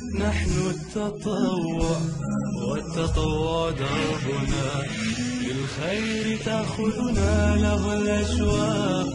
نحن التطوع والتطوع دربنا للخير تأخذنا له الأشواق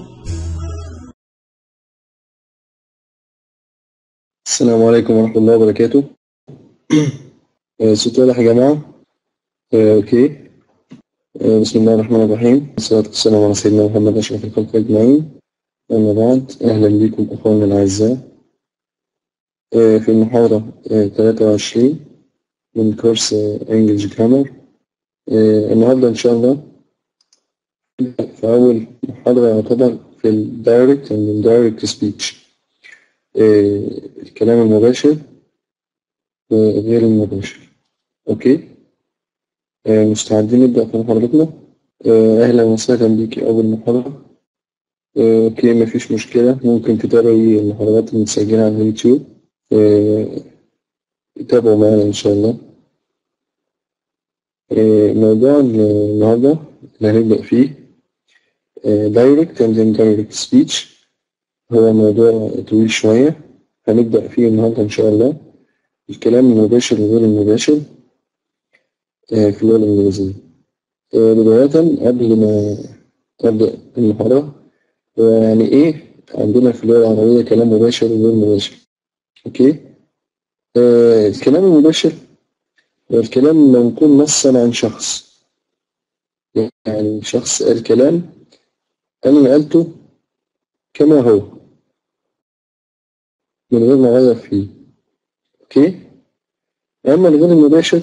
السلام عليكم ورحمة الله وبركاته آه، صوت واضح يا جماعة آه، أوكي آه، بسم الله الرحمن الرحيم والصلاة والسلام على سيدنا محمد أشرف الخلق أجمعين أما بعد أهلا بكم أخواننا الأعزاء آه، في المحاضرة آه، 23 من كورس انجلش جرامر النهاردة إن شاء الله في أول محاضرة يعتبر في الدايركت and indirect speech آه، الكلام المباشر وغير المباشر أوكي آه، مستعدين نبدأ في محاضرتنا آه، أهلا وسهلا بيكي أول محاضرة آه، أوكي مفيش مشكلة ممكن تتابعي المحاضرات المتسجلة على اليوتيوب آه، تابعوا معانا إن شاء الله آه، موضوع النهاردة اللي هنبدأ فيه آه، direct and indirect speech هو موضوع طويل شوية هنبدأ فيه النهاردة إن شاء الله الكلام المباشر وغير المباشر آه، في اللغة الإنجليزية آه، بداية قبل ما أبدأ المحاضرة هو يعني إيه عندنا في اللغة العربية كلام مباشر وغير مباشر أوكي آه، الكلام المباشر هو الكلام لما يكون نصا عن شخص يعني شخص قال كلام أنا نقلته كما هو من غير ما أغير فيه أوكي أما الغير المباشر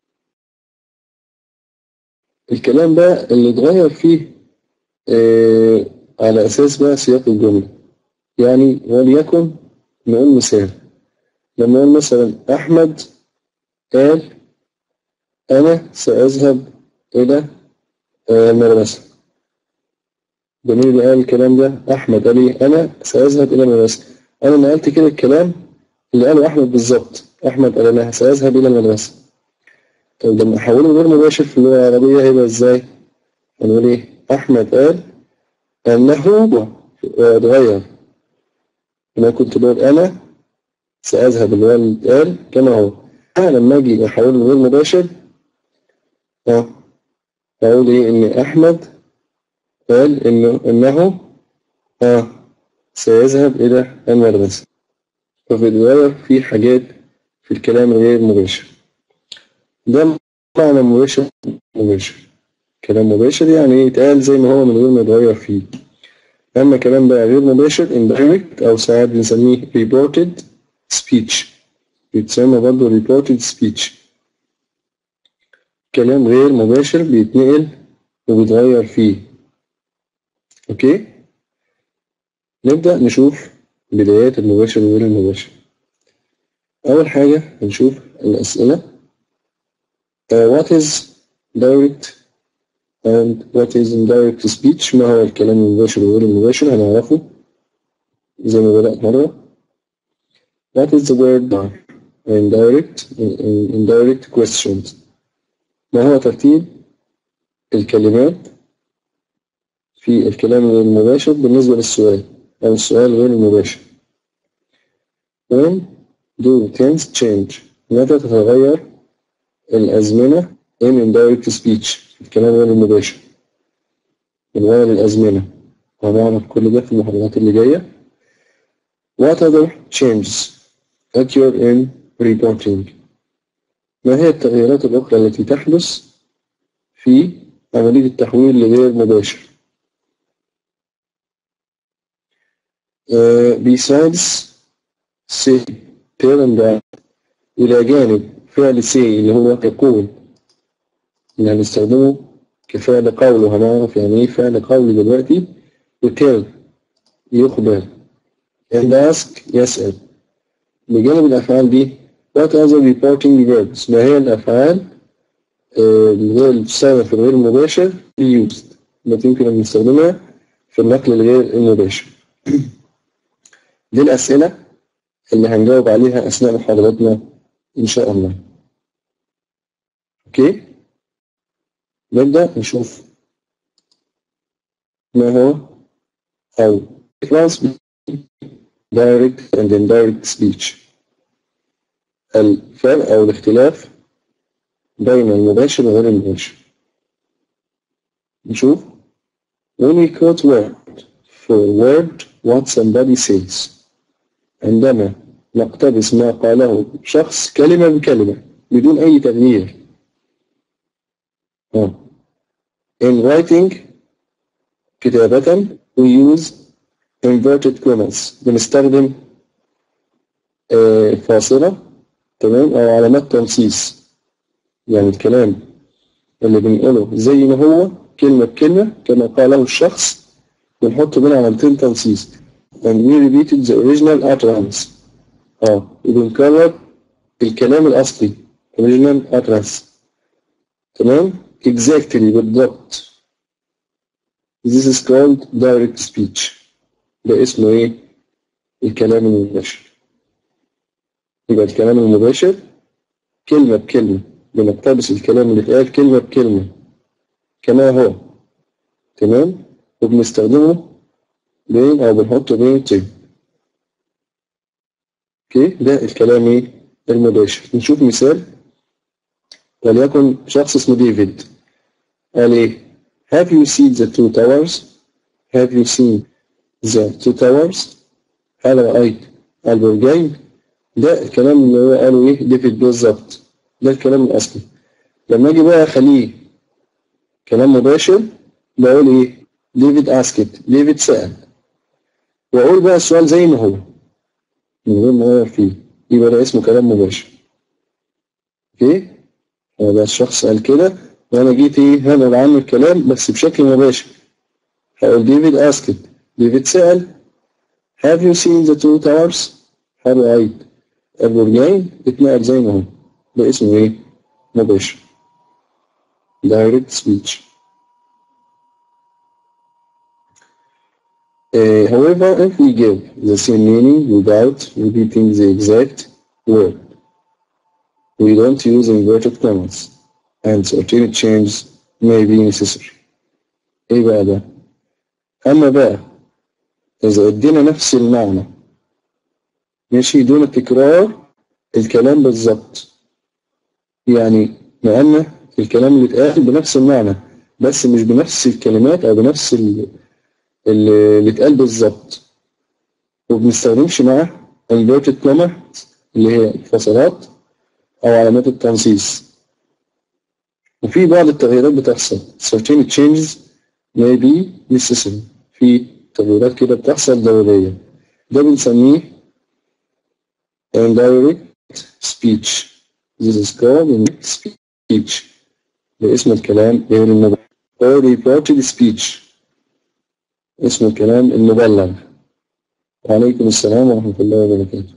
الكلام بقى اللي اتغير فيه آه على أساس بقى سياق الجملة يعني وليكن نقول مثال لما نقول مثلا أحمد قال أنا سأذهب إلى آه، المدرسة جميل اللي قال الكلام ده أحمد قال إيه أنا سأذهب إلى المدرسة أنا نقلت كده الكلام اللي قاله أحمد بالظبط أحمد قال أنا سأذهب إلى المدرسة طيب لما أحوله غير مباشر في اللغة العربية هيبقى إزاي؟ هنقول إيه؟ أحمد قال أنه اتغير أنا كنت بقول أنا سأذهب اللي هو اللي قال كما هو أنا لما أجي أحوله غير مباشر أه أقول إيه إن أحمد قال إنه إنه أه سيذهب إلى المدرسة فبيتغير في حاجات في الكلام الغير مباشر ده معنى مباشر مباشر كلام مباشر يعني يتقال زي ما هو من غير ما يتغير فيه أما كلام بقى غير مباشر indirect أو ساعات بنسميه reported speech بيتسمى برضه reported speech كلام غير مباشر بيتنقل وبيتغير فيه أوكي نبدأ نشوف بدايات المباشر وغير المباشر أول حاجة هنشوف الأسئلة Uh, what is direct and what is indirect speech ما هو الكلام المباشر وغير المباشر هنعرفه زي ما بدأت مرة What is the word indirect indirect questions ما هو ترتيب الكلمات في الكلام غير المباشر بالنسبة للسؤال أو السؤال غير المباشر When do things change متى تتغير الأزمنة in indirect speech الكلام غير المباشر بنغير الأزمنة هنعرف كل ده في المحاضرات اللي جاية What other changes occur in reporting ما هي التغييرات الأخرى التي تحدث في عملية التحويل لغير مباشر uh, besides say tell and that إلى جانب فعل سي اللي هو يقول اللي هنستخدمه كفعل قول وهنعرف يعني ايه فعل قول دلوقتي وتل يخبر and ask يسأل بجانب الأفعال دي what other reporting verbs ما هي الأفعال آه، اللي هي اللي بتستخدم في الغير المباشر used التي يمكن أن نستخدمها في النقل الغير المباشر دي الأسئلة اللي هنجاوب عليها أثناء محاضراتنا إن شاء الله أوكي نبدأ نشوف ما هو أو class direct and indirect speech الفرق أو الاختلاف بين المباشر وغير المباشر نشوف when we quote word for word what somebody says عندما نقتبس ما قاله شخص كلمة بكلمة بدون أي تغيير آه. in writing كتابة we use inverted commas بنستخدم آه، فاصلة تمام أو علامات تنصيص يعني الكلام اللي بنقوله زي ما هو كلمة بكلمة كما قاله الشخص بنحط بين علامتين تنصيص and we repeated the original utterance اه وبنكرر الكلام الأصلي original utterance تمام exactly بالضبط this is called direct speech ده اسمه ايه الكلام المباشر يبقى الكلام المباشر كلمة بكلمة بنقتبس الكلام اللي اتقال كلمة بكلمة كما هو تمام وبنستخدمه بين أو بنحطه بين تين اوكي ده الكلام ايه المباشر نشوف مثال وليكن شخص اسمه ديفيد قال ايه Have you seen the two towers? Have you seen the two towers? هل رأيت البرجين؟ ده الكلام اللي هو قاله ايه ديفيد بالظبط ده الكلام الأصلي لما اجي بقى اخليه كلام مباشر بقول ايه ديفيد اسكت ديفيد سأل واقول بقى السؤال زي ما هو من غير ما اغير فيه يبقى ده اسمه كلام مباشر اوكي ده الشخص قال كده وانا جيت ايه هنقل عنه الكلام بس بشكل مباشر هقول ديفيد اسكت ديفيد سأل have you seen the two towers هل رأيت البرجين اتنقل زي ما هو ده اسمه ايه مباشر direct speech Uh, however, if we give the same meaning without repeating the exact word, we don't use inverted commas, and certain changes may be necessary. إيه بقى ده؟ أما بقى إذا ادينا نفس المعنى ماشي دون تكرار الكلام بالظبط يعني لأن الكلام اللي اتقال بنفس المعنى بس مش بنفس الكلمات أو بنفس ال اللي اللي اتقال بالظبط وبنستخدمش معاه inverted comma اللي هي الفصلات أو علامات التنصيص وفي بعض التغييرات بتحصل certain changes may be necessary في تغييرات كده بتحصل ضرورية ده بنسميه indirect speech this is called indirect speech باسم الكلام غير المباشر or reported speech اسم الكلام المبلغ وعليكم السلام ورحمة الله وبركاته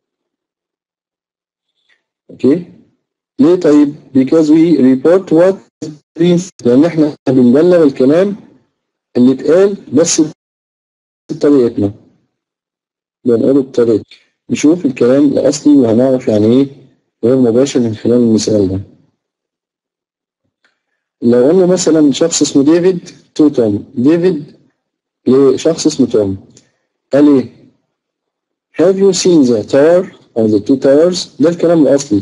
اوكي ليه طيب because we report what means لأن احنا بنبلغ الكلام اللي اتقال بس بطريقتنا بنقوله بطريقة نشوف الكلام الأصلي وهنعرف يعني ايه غير مباشر من خلال المثال ده لو قلنا مثلا شخص اسمه ديفيد تو توم ديفيد لشخص اسمه توم قال ايه Have you seen the tower or the two towers ده الكلام الأصلي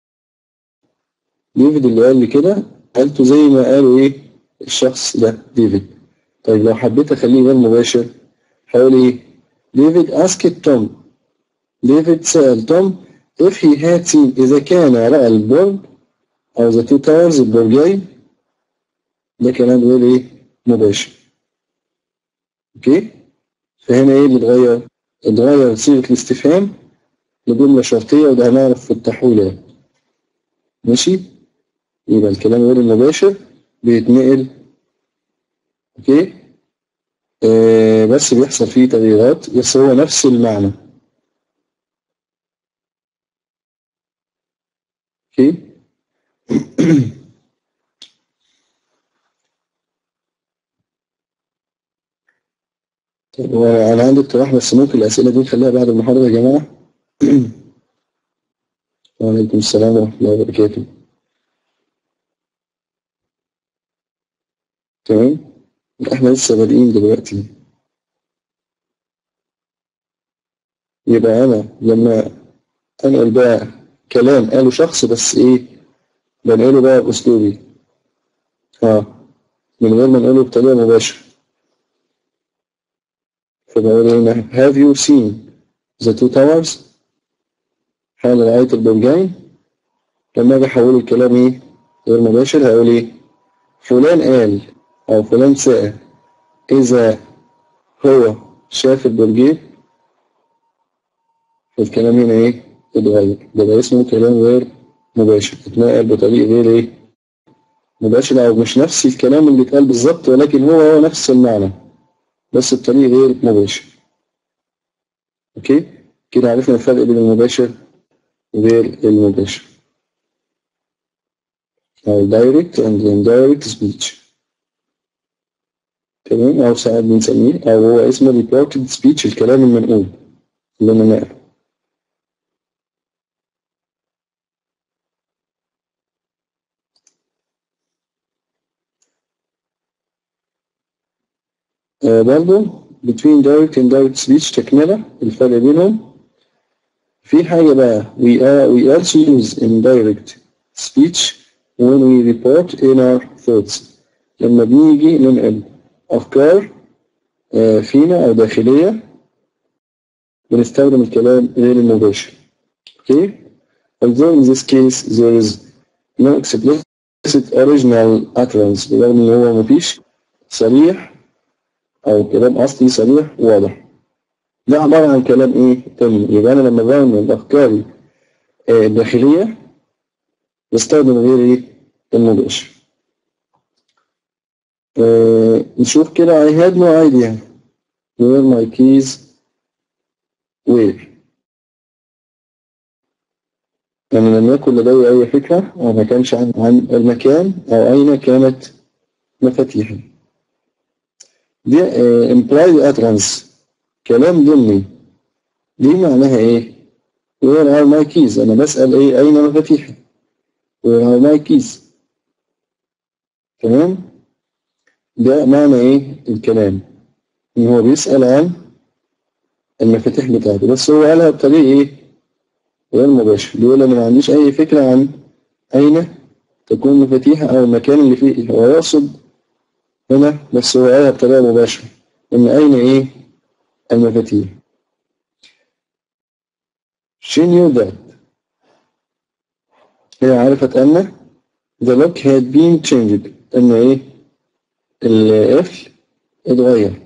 ديفيد اللي قال لي كده قالته زي ما قالوا ايه الشخص ده ديفيد طيب لو حبيت اخليه غير مباشر هقول ايه ديفيد asked توم ديفيد سأل توم if he had seen إذا كان رأى البرج أو the two towers البرجين ده كلام غير ايه مباشر اوكي فهنا ايه اللي اتغير اتغير صيغة الاستفهام لجملة شرطية وده هنعرف في التحويلات ماشي يبقى الكلام غير المباشر بيتنقل اوكي آه بس بيحصل فيه تغييرات بس هو نفس المعنى اوكي وانا عندي اقتراح بس ممكن الاسئله دي نخليها بعد المحاضره يا جماعه وعليكم السلام ورحمه الله وبركاته تمام احنا لسه بادئين دلوقتي يبقى انا لما انقل بقى كلام قاله شخص بس ايه بنقله بقى باسلوبي اه من غير ما نقوله بطريقة مباشرة فبقول هنا have you seen the two towers هل رأيت البرجين لما اجي احول الكلام ايه غير مباشر هقول ايه فلان قال او فلان سأل اذا هو شاف البرجين فالكلام هنا ايه اتغير ده بقى اسمه كلام غير مباشر اتنقل بطريقة غير ايه مباشر او مش نفس الكلام اللي اتقال بالظبط ولكن هو هو نفس المعنى بس بطريقة غير مباشر اوكي كده عرفنا الفرق بين المباشر وغير المباشر أو direct and indirect speech تمام أو ساعات بنسميه أو هو اسمه reported speech الكلام المنقول اللي أنا نقله آه برضه between direct and indirect speech تكملة الفرق بينهم في حاجة بقى we are we also use indirect speech when we report in our thoughts لما بنيجي ننقل أفكار آه فينا أو داخلية بنستخدم الكلام غير المباشر okay although in this case there is no explicit original utterance بالرغم إن هو مفيش صريح أو كلام أصلي صريح واضح ده عبارة عن كلام إيه تاني يبقى أنا لما بعمل أفكاري آه الداخلية بستخدم غير إيه المباشر آه نشوف كده I had no idea where my keys were أنا لم يكن لدي أي فكرة أو ما كانش عن, عن المكان أو أين كانت مفاتيحي دي آه implied utterance كلام ضمني دي معناها إيه؟ where are my keys أنا بسأل إيه أين مفاتيحي where are my keys تمام ده معنى ايه الكلام ان هو بيسأل عن المفاتيح بتاعته بس هو قالها بطريقة ايه غير مباشر بيقول انا ما عنديش اي فكرة عن اين تكون مفاتيح او المكان اللي فيه هو يقصد هنا بس هو قالها بطريقة مباشرة ان اين ايه المفاتيح she knew that هي عرفت ان the lock had been changed ان ايه القفل اتغير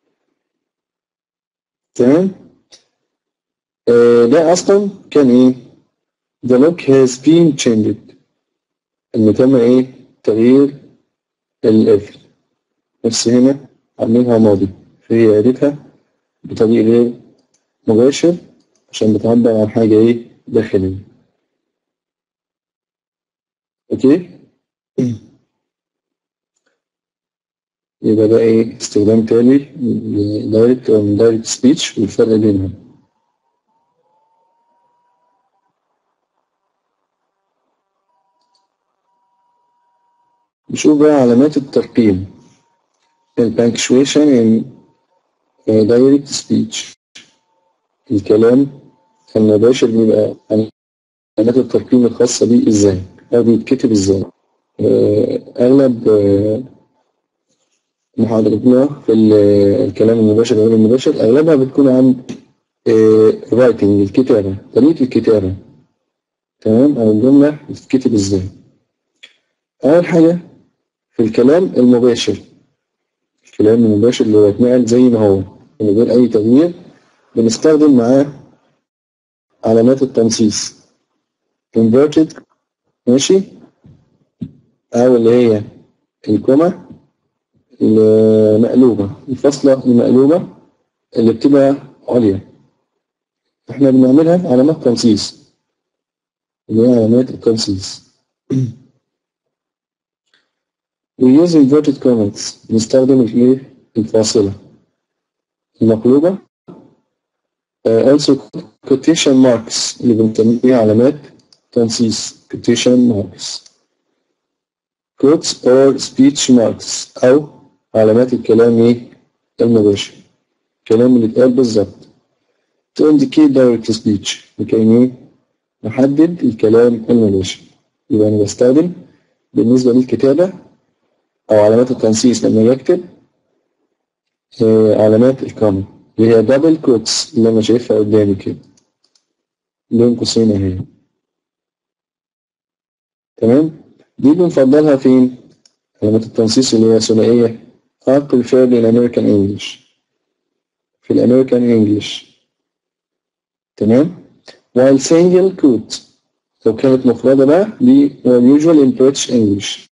تمام آه ده اصلا كان ايه the lock has been changed ان تم ايه تغيير القفل بس هنا عاملينها ماضي فهي قالتها بطريق غير مباشر عشان بتعبر عن حاجة ايه داخلية اوكي يبقى ده ايه استخدام تاني لدايركت او دايركت سبيتش والفرق بينهم نشوف بقى علامات الترقيم البانكشويشن in direct speech الكلام المباشر بيبقى علامات الترقيم الخاصة بيه ازاي أو بيتكتب ازاي أغلب محاضرتنا في الكلام المباشر غير المباشر أغلبها بتكون عن رايتنج الكتابة طريقة الكتابة تمام أو الجملة بتتكتب ازاي أول حاجة في الكلام المباشر الكلام المباشر اللي هو اتنقل زي ما هو من غير أي تغيير بنستخدم معاه علامات التنصيص inverted ماشي أو اللي هي الكومة المقلوبة الفاصلة المقلوبة اللي بتبقى عليا احنا بنعملها علامات تنصيص اللي هي علامات التنصيص We use inverted commas نستخدم الايه الفاصلة المقلوبة uh, also quotation marks اللي بنسميها علامات تنصيص quotation marks quotes or speech marks أو علامات الكلام ايه المباشر الكلام اللي اتقال بالظبط to indicate direct speech لكي ايه نحدد الكلام المباشر يبقى أنا بستخدم بالنسبة للكتابة أو علامات التنصيص لما بكتب آه، علامات الكوما اللي هي دبل كوتس اللي أنا شايفها قدامي كده بين قوسين أهي تمام دي بنفضلها فين؟ علامات التنصيص اللي هي ثنائية I prefer الأمريكان English في الأمريكان إنجلش تمام while single quote لو كانت مفردة بقى دي هو usual in British English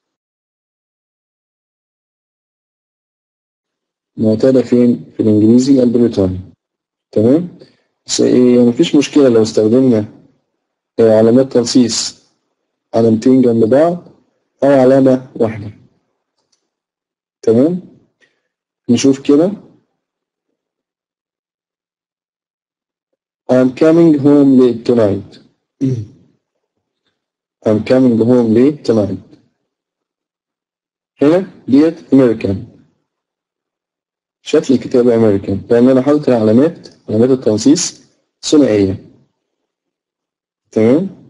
معتادة فين؟ في الإنجليزي البريطاني تمام بس إيه مفيش مشكلة لو استخدمنا آه، علامات تنصيص علامتين جنب بعض أو علامة واحدة تمام نشوف كده I'm coming home late tonight I'm coming home late tonight هنا ديت American شكل الكتابة American لأن أنا حاطط العلامات علامات التنصيص ثنائية تمام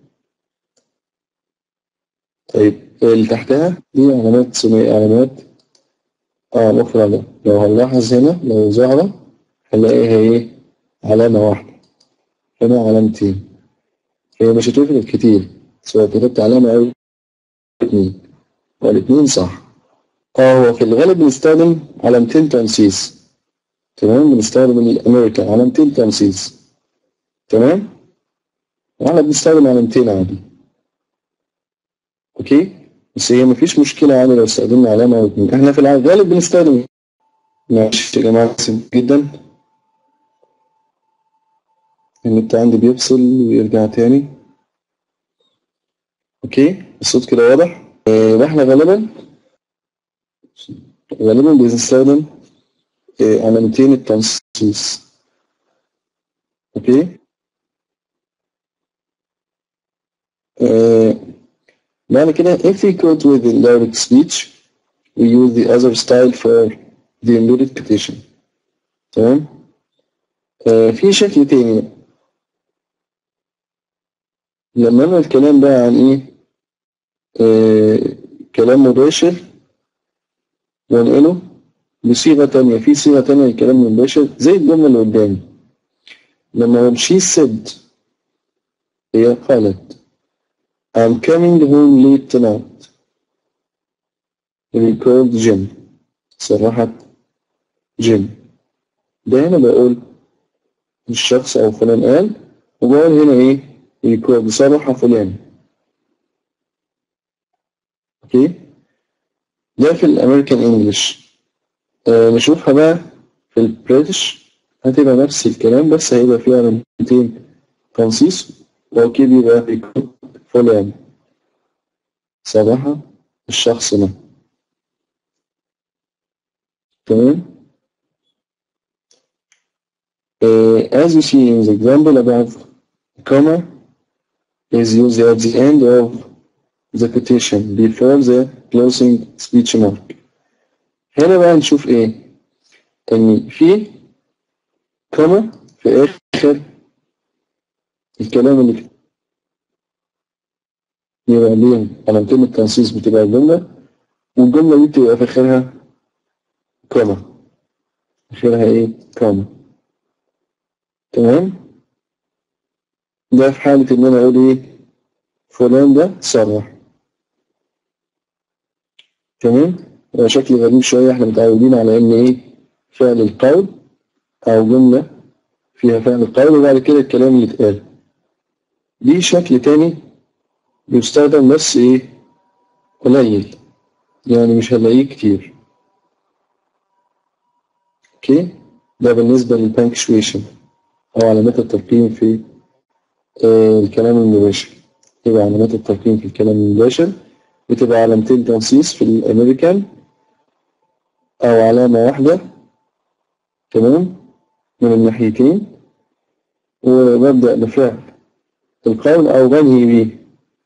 طيب اللي تحتها دي علامات ثنائية علامات اه مفردة لو هنلاحظ هنا لو ظاهرة هنلاقيها ايه علامة واحدة هنا علامتين هي مش هتفرق كتير سواء كتبت علامة أو اتنين والاتنين صح اه هو في الغالب بنستخدم علامتين تنصيص تمام بنستخدم الأمريكان علامتين تنصيص تمام واحنا بنستخدم علامتين عادي اوكي بس هي مفيش مشكلة يعني لو استخدمنا علامة أو اتنين احنا في الغالب بنستخدم ماشي يا جماعة بسيط جدا النت عندي بيفصل ويرجع تاني اوكي الصوت كده واضح آه، واحنا غالبا غالبا بنستخدم آه، علامتين التنصيص اوكي آه، بعد كده if we code with the direct speech we use the other style for the embedded quotation تمام آه، في شكل تاني بقى. لما انا الكلام بقى عن ايه آه كلام مباشر وانقله بصيغة تانية في صيغة تانية للكلام المباشر زي الجملة اللي قدامي لما هو she said هي قالت I'm coming home late tonight recalled Jim صرحت جيم ده هنا بقول الشخص أو فلان قال وبقول هنا إيه recalled صرح فلان اوكي ده في الامريكان انجلش آه نشوفها بقى في البريتش هتبقى نفس الكلام بس هيبقى فيها علامتين تنصيص واكيد يبقى بيكون فلان صراحة الشخص ده تمام uh, as you see in the example above comma is used at the end of the quotation before the closing speech mark هنا بقى نشوف ايه ان في كوما في اخر الكلام اللي كده يبقى ليه علامتين التنصيص بتبقى الجملة والجملة دي بتبقى في اخرها كوما اخرها ايه كوما تمام ده في حالة ان انا اقول ايه فلان ده صرح تمام هو شكل غريب شوية احنا متعودين على ان ايه فعل القول او جملة فيها فعل القول وبعد كده الكلام اللي اتقال دي شكل تاني بيستخدم بس ايه قليل يعني مش هنلاقيه كتير اوكي ده بالنسبة للبانكشويشن او علامات الترقيم في آه الكلام المباشر يبقى علامات الترقيم في الكلام المباشر بتبقى علامتين تنصيص في الأمريكان أو علامة واحدة تمام من الناحيتين وببدأ بفعل القول أو بنهي بيه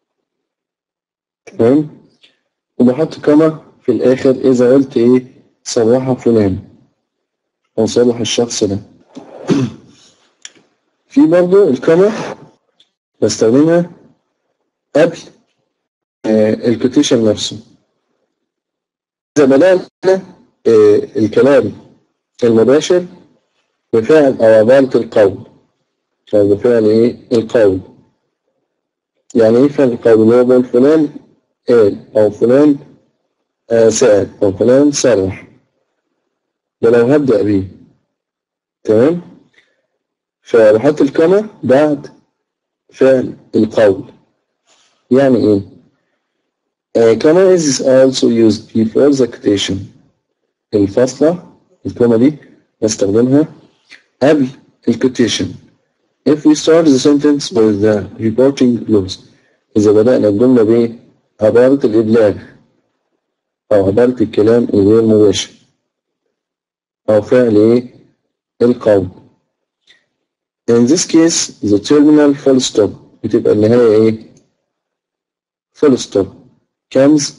تمام وبحط كما في الآخر إذا قلت إيه صرح فلان أو صرح الشخص ده في برضه الكما بستخدمها قبل آه الكوتيشن نفسه إذا بدأنا آه الكلام المباشر بفعل أو عبارة القول أو بفعل إيه القول يعني إيه فعل القول اللي هو بقول فلان قال أو فلان آه سأل أو فلان صرح ده لو هبدأ بيه تمام فبحط الكما بعد فعل القول يعني ايه uh, comma is also used before the quotation الفاصلة الكما دي بستخدمها قبل الquotation if we start the sentence with the reporting clause إذا بدأنا الجملة بعبارة الإبلاغ أو عبارة الكلام الغير مباشر أو فعل إيه القول in this case the terminal full stop بتبقى النهاية إيه full stop comes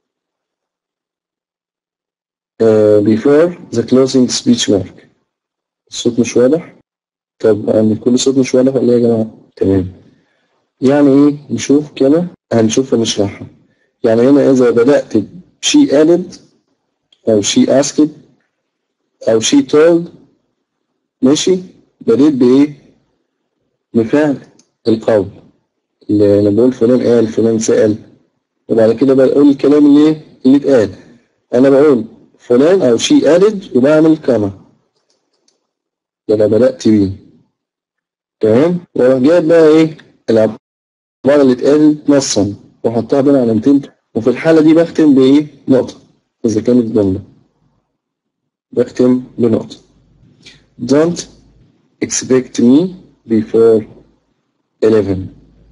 uh, before the closing speech mark الصوت مش واضح طب عند كل صوت مش واضح ولا إيه يا جماعة تمام يعني ايه نشوف كده هنشوف ونشرحها يعني هنا اذا بدأت she added او she asked او she told ماشي بديت بايه بفعل القول اللي انا بقول فلان قال فلان سأل وبعد كده بقول الكلام اللي ايه اللي اتقال انا بقول فلان او she added وبعمل كما ده انا بدأت بيه تمام واروح جايب بقى ايه العبارة اللي اتقالت نصا واحطها بين علامتين وفي الحالة دي بختم بايه نقطة اذا كانت جملة بختم بنقطة don't expect me before 11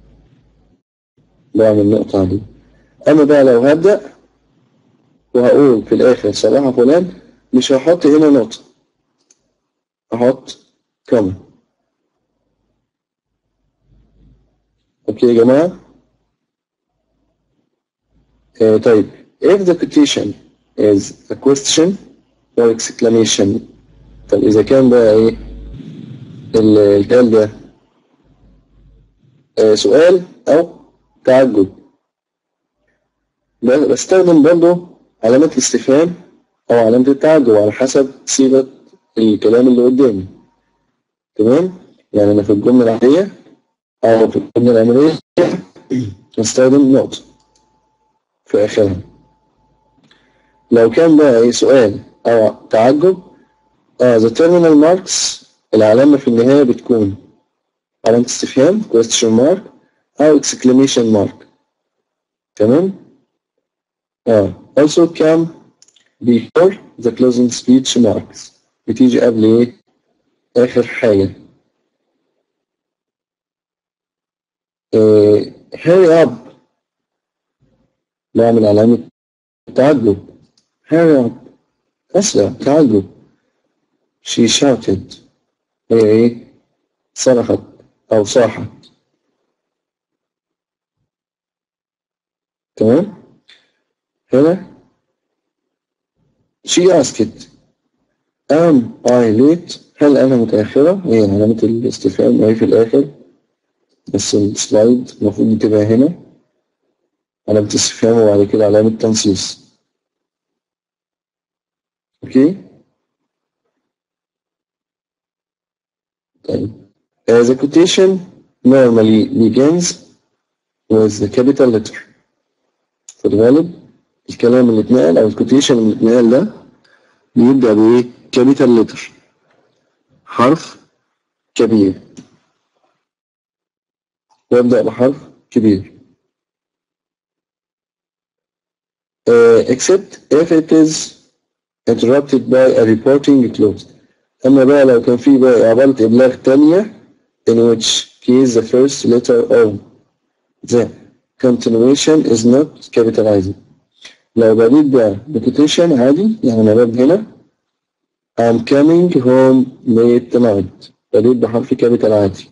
بعمل نقطة دي أما بقى لو هبدأ وهقول في الآخر صراحة فلان مش هحط هنا نقطة أحط كما أوكي يا جماعة آه طيب if the quotation is a question or exclamation طب إذا كان بقى إيه الكلام ده آه سؤال أو تعجب بستخدم برضه علامة الاستفهام أو علامة التعجب على حسب صيغة الكلام اللي قدامي تمام يعني أنا في الجملة العادية أو في الجملة العملية بستخدم نقطة في آخرها لو كان بقى أي سؤال أو تعجب آه the terminal marks العلامة في النهاية بتكون علامة استفهام question mark أو exclamation mark تمام؟ آه also come before the closing speech marks بتيجي قبل إيه؟ آخر حاجة آه hurry up بعمل علامة تعجب hurry up أسرع تعجب she shouted هي إيه؟ صرخت أو صاحت تمام؟ هنا she asked am I late هل أنا متأخرة؟ هي علامة الاستفهام وهي في الآخر بس السلايد المفروض تبقى هنا علامة استفهام وبعد كده علامة تنصيص أوكي؟ طيب uh, the quotation normally begins with the capital letter في الغالب الكلام اللي اتنقل او الكوتيشن اللي اتنقل ده بيبدأ بايه؟ كابيتال لتر حرف كبير يبدأ بحرف كبير uh, except if it is interrupted by a reporting clause أما بقى لو كان في بقى عبارة إبلاغ تانية in which case the first letter of the continuation is not capitalized لو بديت بقى بكوتيشن عادي يعني أنا باب هنا I'm coming home late tonight بديت بحرف كابيتال عادي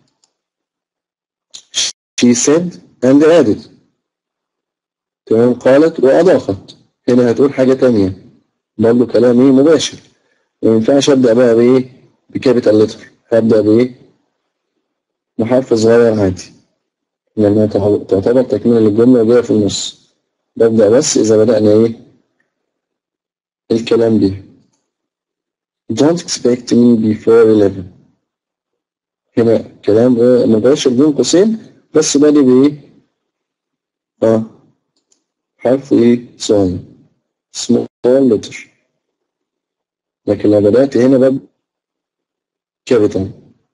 she said and added تمام قالت وأضافت هنا هتقول حاجة تانية برضه كلام ايه مباشر ما ينفعش أبدأ بقى بإيه بكابيتال لتر هبدأ بإيه بحرف صغير عادي لأنها تعتبر- تعتبر تكملة للجملة وجاية في النص ببدأ بس إذا بدأنا إيه الكلام بيها Don't expect me before 11 هنا كلام غير مباشر بين قوسين بس بادئ بإيه؟ اه حرف إيه؟ صغير small letter لكن لو بدأت هنا ببدأ capital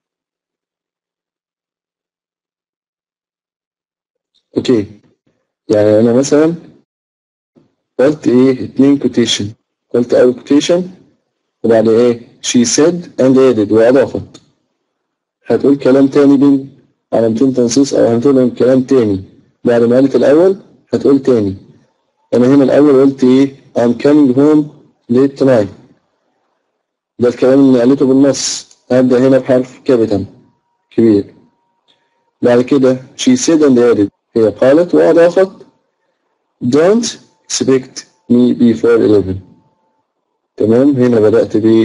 اوكي يعني انا مثلا قلت ايه اتنين كوتيشن قلت اول كوتيشن وبعد ايه she said and added واضافت هتقول كلام تاني بين علامتين تنصيص او هتقول كلام تاني بعد ما قالت الاول هتقول تاني انا هنا الاول قلت ايه I'm coming home late tonight ده الكلام اللي قالته بالنص هبدأ هنا بحرف كابيتال كبير بعد كده she said and added هي قالت وأضافت don't expect me before 11 تمام هنا بدأت ب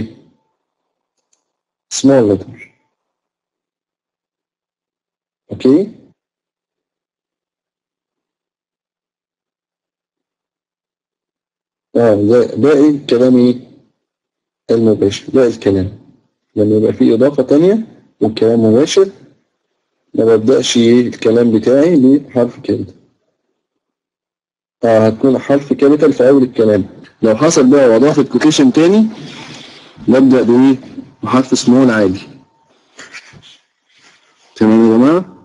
small letter اوكي اه ده باقي كلامي المباشر باقي الكلام لما يبقى فيه إضافة تانية والكلام مباشر ما ببدأش إيه الكلام بتاعي بحرف كابيتال اه هتكون حرف كابيتال في أول الكلام لو حصل بقى وإضافة كوتيشن تاني ببدأ بإيه بحرف سمول عادي تمام يا جماعة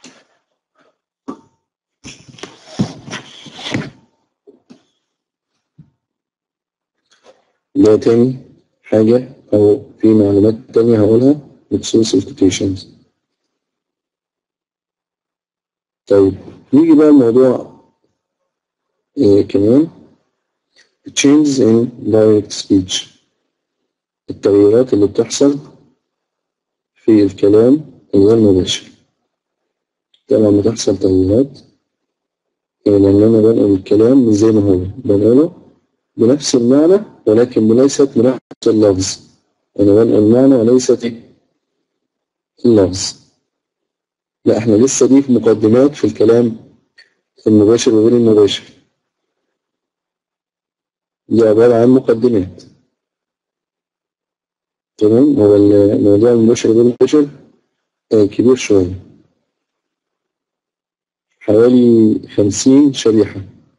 ده تاني حاجة أو في معلومات تانية هقولها بخصوص الكوتيشنز طيب نيجي بقى الموضوع إيه كمان changes in direct speech التغييرات اللي بتحصل في الكلام الغير مباشر طبعا بتحصل تغييرات إيه لأن أنا بنقل الكلام مش زي ما هو بنقله بنفس المعنى ولكن ليست بنفس اللفظ أنا بنقل المعنى وليست اللفظ لا احنا لسه دي في مقدمات في الكلام المباشر وغير المباشر دي عبارة عن مقدمات تمام هو الموضوع المباشر وغير المباشر آه، كبير شوية حوالي خمسين شريحة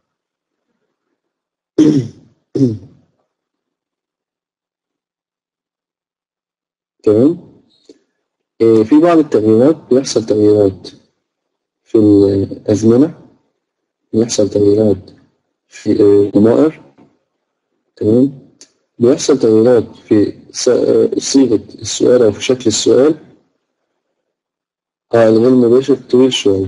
تمام آه، في بعض التغييرات بيحصل تغييرات في الأزمنة بيحصل تغييرات في آه، الضمائر تمام بيحصل تغييرات في ص- آه، صيغة السؤال أو في شكل السؤال آه الغير مباشر طويل شوية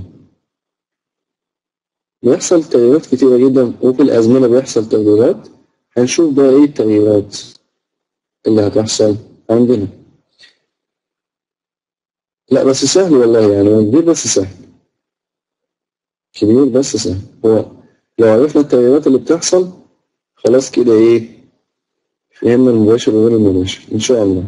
بيحصل تغييرات كتيرة جدا وفي الأزمنة بيحصل تغييرات هنشوف بقى إيه التغييرات اللي هتحصل عندنا لا بس سهل والله يعني هو كبير بس سهل كبير بس سهل هو لو عرفنا التغييرات اللي بتحصل خلاص كده ايه فهمنا المباشر وغير المباشر ان شاء الله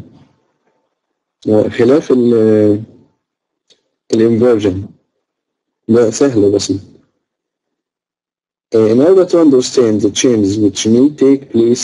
خلاف ال الانفرجن ده سهل وبسيط Uh, in order to understand the changes which may take place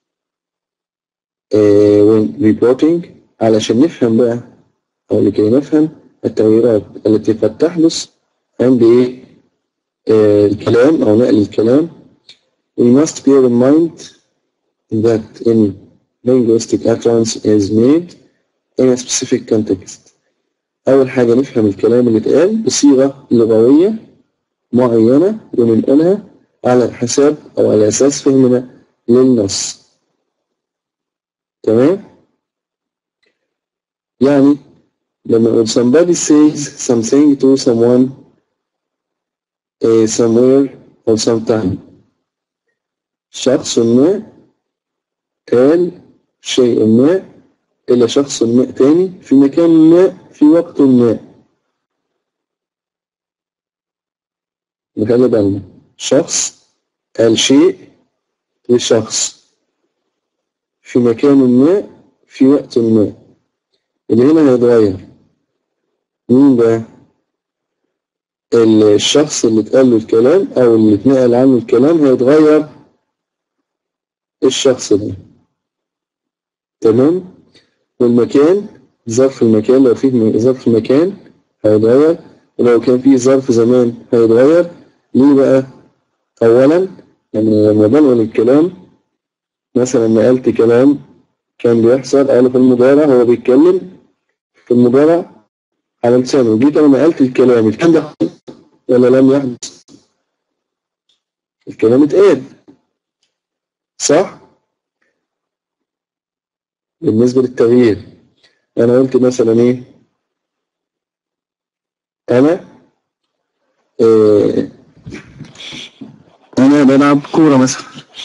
uh, when reporting علشان نفهم بقى أو لكي نفهم التغييرات التي قد تحدث عند إيه آه، الكلام أو نقل الكلام we must bear in mind that in linguistic utterance is made in a specific context أول حاجة نفهم الكلام اللي اتقال بصيغة لغوية معينة وننقلها على حساب أو على أساس فهمنا للنص تمام؟ يعني لما أقول somebody says something to someone uh, somewhere or sometime شخص ما قال شيء ما إلى شخص ما تاني في مكان ما في وقت ما نخلي بالنا شخص قال شيء لشخص في مكان ما في وقت ما اللي هنا هيتغير مين بقى؟ الشخص اللي اتقال له الكلام او اللي اتنقل عنه الكلام هيتغير الشخص ده تمام والمكان ظرف المكان لو فيه ظرف مكان هيتغير ولو كان فيه ظرف زمان هيتغير ليه بقى اولا يعني لما بنقل الكلام مثلا نقلت كلام كان بيحصل قاله في المضارع هو بيتكلم في المضارع على لسانه جيت انا نقلت الكلام الكلام ده ولا لم يحدث الكلام اتقال صح بالنسبة للتغيير انا قلت مثلا ايه انا إيه انا بلعب كورة مثلا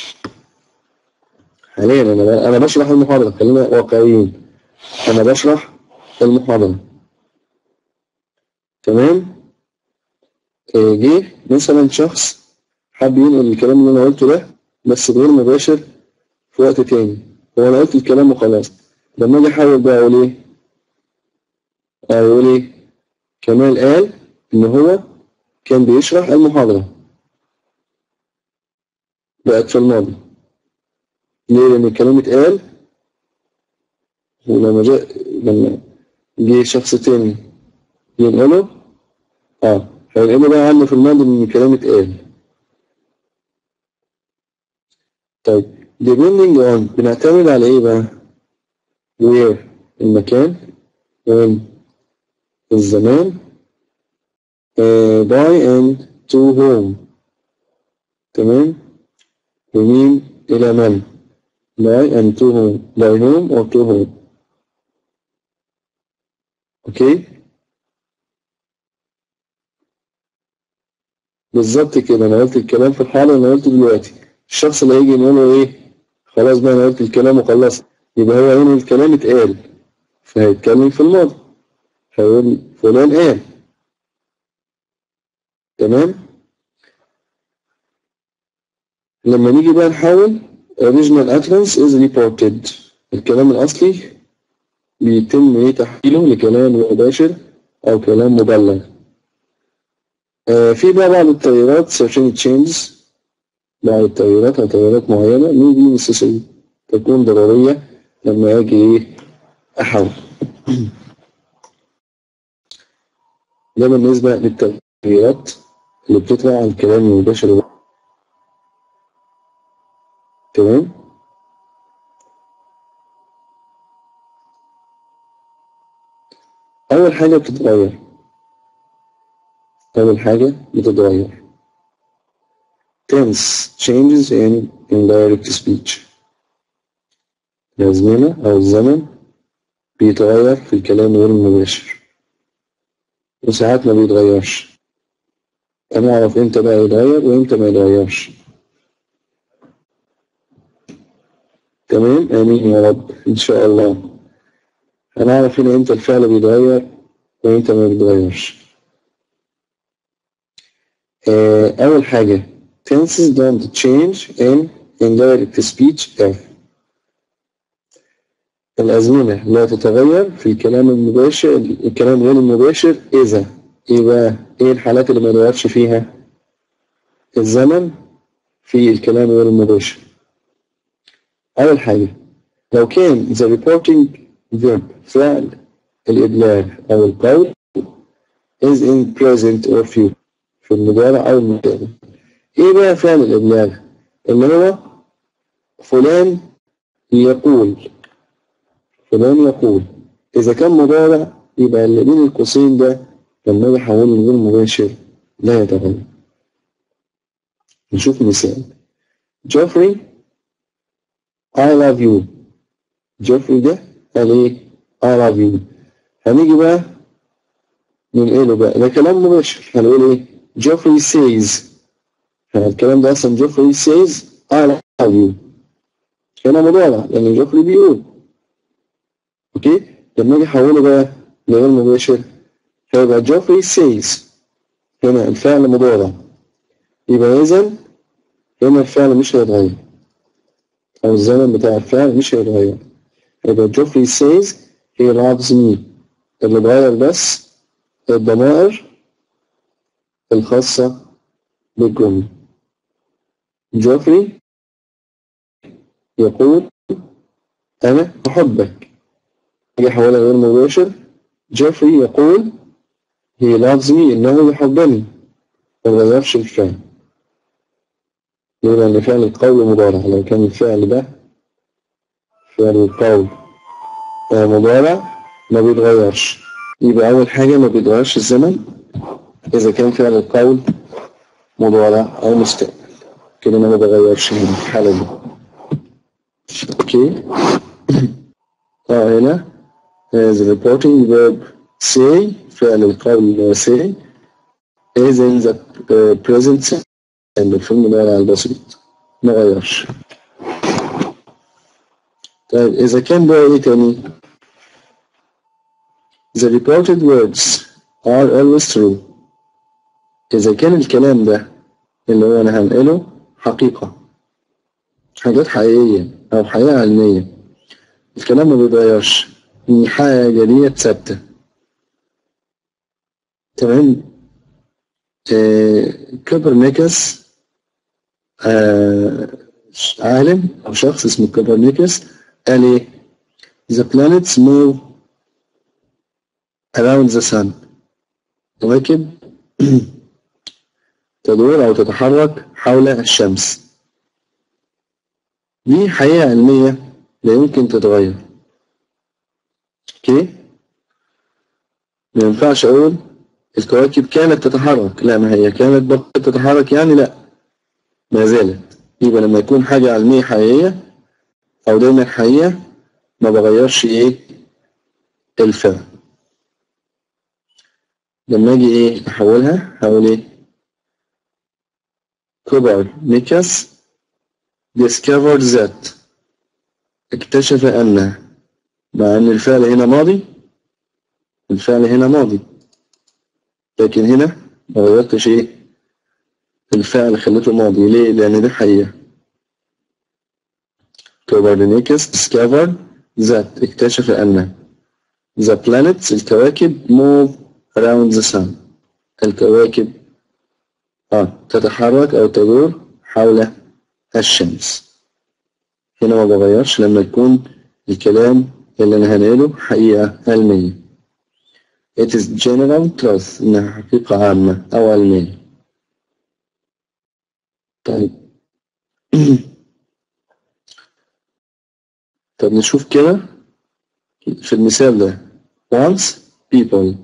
حاليا انا انا بشرح المحاضرة خلينا واقعيين انا بشرح المحاضرة تمام إيه جه مثلا شخص حب ينقل الكلام اللي انا قلته ده بس غير مباشر في وقت تاني هو انا قلت الكلام وخلاص لما اجي احاول بقى اقول ايه اقول ايه كمال قال ان هو كان بيشرح المحاضرة بقت في الماضي ليه لان الكلام اتقال ولما جاء لما جه شخص تاني ينقله اه هينقله بقى عنه في الماضي ان الكلام اتقال طيب depending on بنعتمد على ايه بقى where المكان when الزمان uh, by and to whom تمام ومين إلى من by and to whom by whom or to whom اوكي بالظبط كده انا قلت الكلام في الحالة اللي انا قلته دلوقتي الشخص اللي هيجي نقوله ايه خلاص بقى انا قلت الكلام وخلصت يبقى هو هنا الكلام اتقال فهيتكلم في الماضي هيقول فلان قال تمام لما نيجي بقى نحول original utterance is reported الكلام الأصلي بيتم ايه تحويله لكلام مباشر أو كلام مبلغ آه في بقى بعض التغييرات certain changes بعض التغييرات أو تغييرات معينة maybe necessary تكون ضرورية لما أجي إيه أحول ده بالنسبة للتغييرات اللي بتطلع عن الكلام المباشر تمام أول حاجة بتتغير أول حاجة بتتغير tense changes in indirect speech الأزمنة أو الزمن بيتغير في الكلام غير المباشر وساعات ما بيتغيرش أنا أعرف إمتى بقى يتغير وإمتى ما يتغيرش تمام آمين يا رب إن شاء الله هنعرف هنا إمتى الفعل بيتغير وإمتى ما بيتغيرش آه أول حاجة tenses don't change in indirect speech if الأزمنة لا تتغير في الكلام المباشر الكلام غير المباشر إذا إيه بقى إيه الحالات اللي ما يتغيرش فيها الزمن في الكلام غير المباشر أول حاجة لو كان the reporting verb فعل الإبلاغ أو القول is in present or future في المضارع أو المستقبل إيه بقى فعل الإبلاغ اللي هو فلان يقول فلان يقول إذا كان مضارع يبقى اللي بين القوسين ده لما أجي أحوله لغير مباشر لا يتغير نشوف مثال جوفري I love you جوفري ده قال إيه I love you هنيجي بقى ننقله بقى ده كلام مباشر هنقول إيه جوفري says الكلام ده أصلا جوفري says I love you هنا مضارع لأن جوفري بيقول اوكي لما اجي احوله بقى لغير مباشر هيبقى جوفري سيز هنا الفعل مضارع يبقى اذا هنا الفعل مش هيتغير او الزمن بتاع الفعل مش هيتغير يبقى جوفري سيز هي loves me اللي اتغير بس الضمائر الخاصة بالجملة جوفري يقول أنا أحبك حاجة حوالي غير مباشر جوفري يقول he loves me إنه يحبني ما غيرش الفعل ليه لأن فعل القول مضارع لو كان الفعل ده فعل القول آه، مضارع ما بيتغيرش يبقى أول حاجة ما بيتغيرش الزمن إذا كان فعل القول مضارع أو مستقبل كده ما بيتغيرش هنا في الحالة دي أوكي اه هنا as the reporting verb say فعل القول say is in the uh, present sense and في المضارع البسيط ما غيرش طيب إذا كان بقى إيه تاني The reported words are always true إذا كان الكلام ده اللي هو أنا هنقله حقيقة حاجات حقيقية أو حقيقة علمية الكلام ما بيتغيرش الحاجة ديت ثابتة تمام آه كوبرنيكس آه عالم أو شخص اسمه كوبرنيكس قال إيه The planets move around the sun كواكب تدور أو تتحرك حول الشمس دي حقيقة علمية لا يمكن تتغير اوكي ما ينفعش اقول الكواكب كانت تتحرك لا ما هي كانت بقت تتحرك يعني لا ما زالت يبقى لما يكون حاجة علمية حقيقية او دايما حقيقة ما بغيرش ايه الفعل لما اجي ايه احولها هقول ايه كوبر نيكاس discovered that اكتشف أن مع أن الفعل هنا ماضي الفعل هنا ماضي لكن هنا ما غيرتش إيه الفعل خليته ماضي ليه؟ لأن دي حقيقة كوبرنيكس discovered that اكتشف أن the planets الكواكب move around the sun الكواكب آه تتحرك أو تدور حول الشمس هنا ما بغيرش لما يكون الكلام اللي أنا هنقله حقيقة علمية It is general truth إنها حقيقة عامة أو علمية طيب طب نشوف كده في المثال ده once people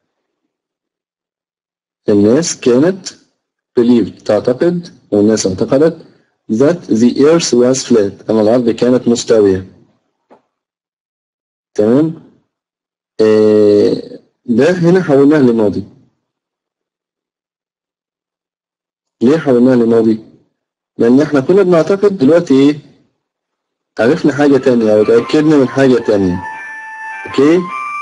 الناس كانت believed تعتقد والناس اعتقدت that the earth was flat أن الأرض كانت مستوية تمام آه ده هنا حولناه لماضي ليه حولناه لماضي؟ لأن احنا كنا بنعتقد دلوقتي ايه؟ عرفنا حاجة تانية أو اتأكدنا من حاجة تانية اوكي؟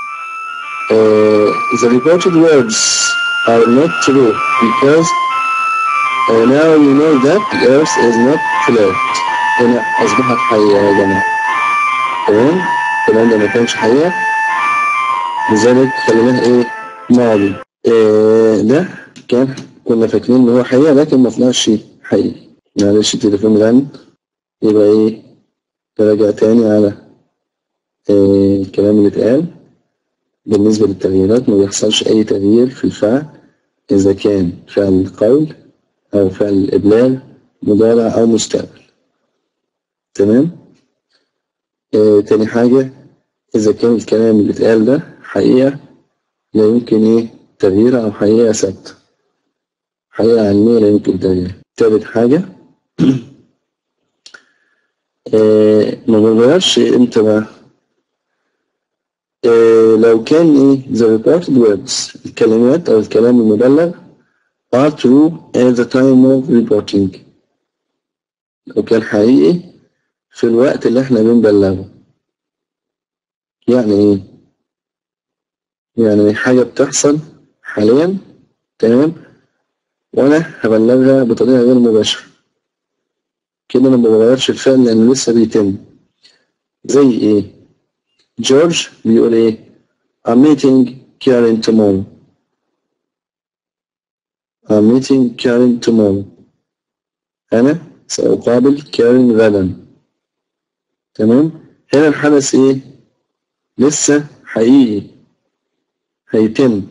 آه the reported words are not true because uh, now you know that the earth is not flat هنا أصبحت حقيقة يا جماعة تمام؟ الكلام ده ما كانش حقيقة لذلك خليناه ايه؟ ماضي آه ده كان كنا فاكرين ان هو حقيقة لكن ما طلعش حقيقي معلش التليفون رن يبقى ايه نراجع تاني على آه الكلام اللي اتقال بالنسبة للتغييرات ما بيحصلش أي تغيير في الفعل إذا كان فعل القول أو فعل الإبلاغ مضارع أو مستقبل تمام آه تاني حاجة إذا كان الكلام اللي اتقال ده حقيقة لا يمكن إيه تغييرها أو حقيقة ثابتة حقيقة علمية لا يمكن تغييرها تالت حاجة آه ما بنغيرش امتى بقى آه لو كان ايه the reported words الكلمات او الكلام المبلغ are true at the time of reporting لو كان حقيقي في الوقت اللي احنا بنبلغه يعني ايه يعني حاجة بتحصل حاليا تمام وانا هبلغها بطريقة غير مباشرة كده انا ما بغيرش الفعل لانه لسه بيتم زي ايه جورج بيقول ايه I'm meeting Karen tomorrow I'm meeting Karen tomorrow أنا سأقابل كارين غدا تمام هنا الحدث إيه لسه حقيقي هيتم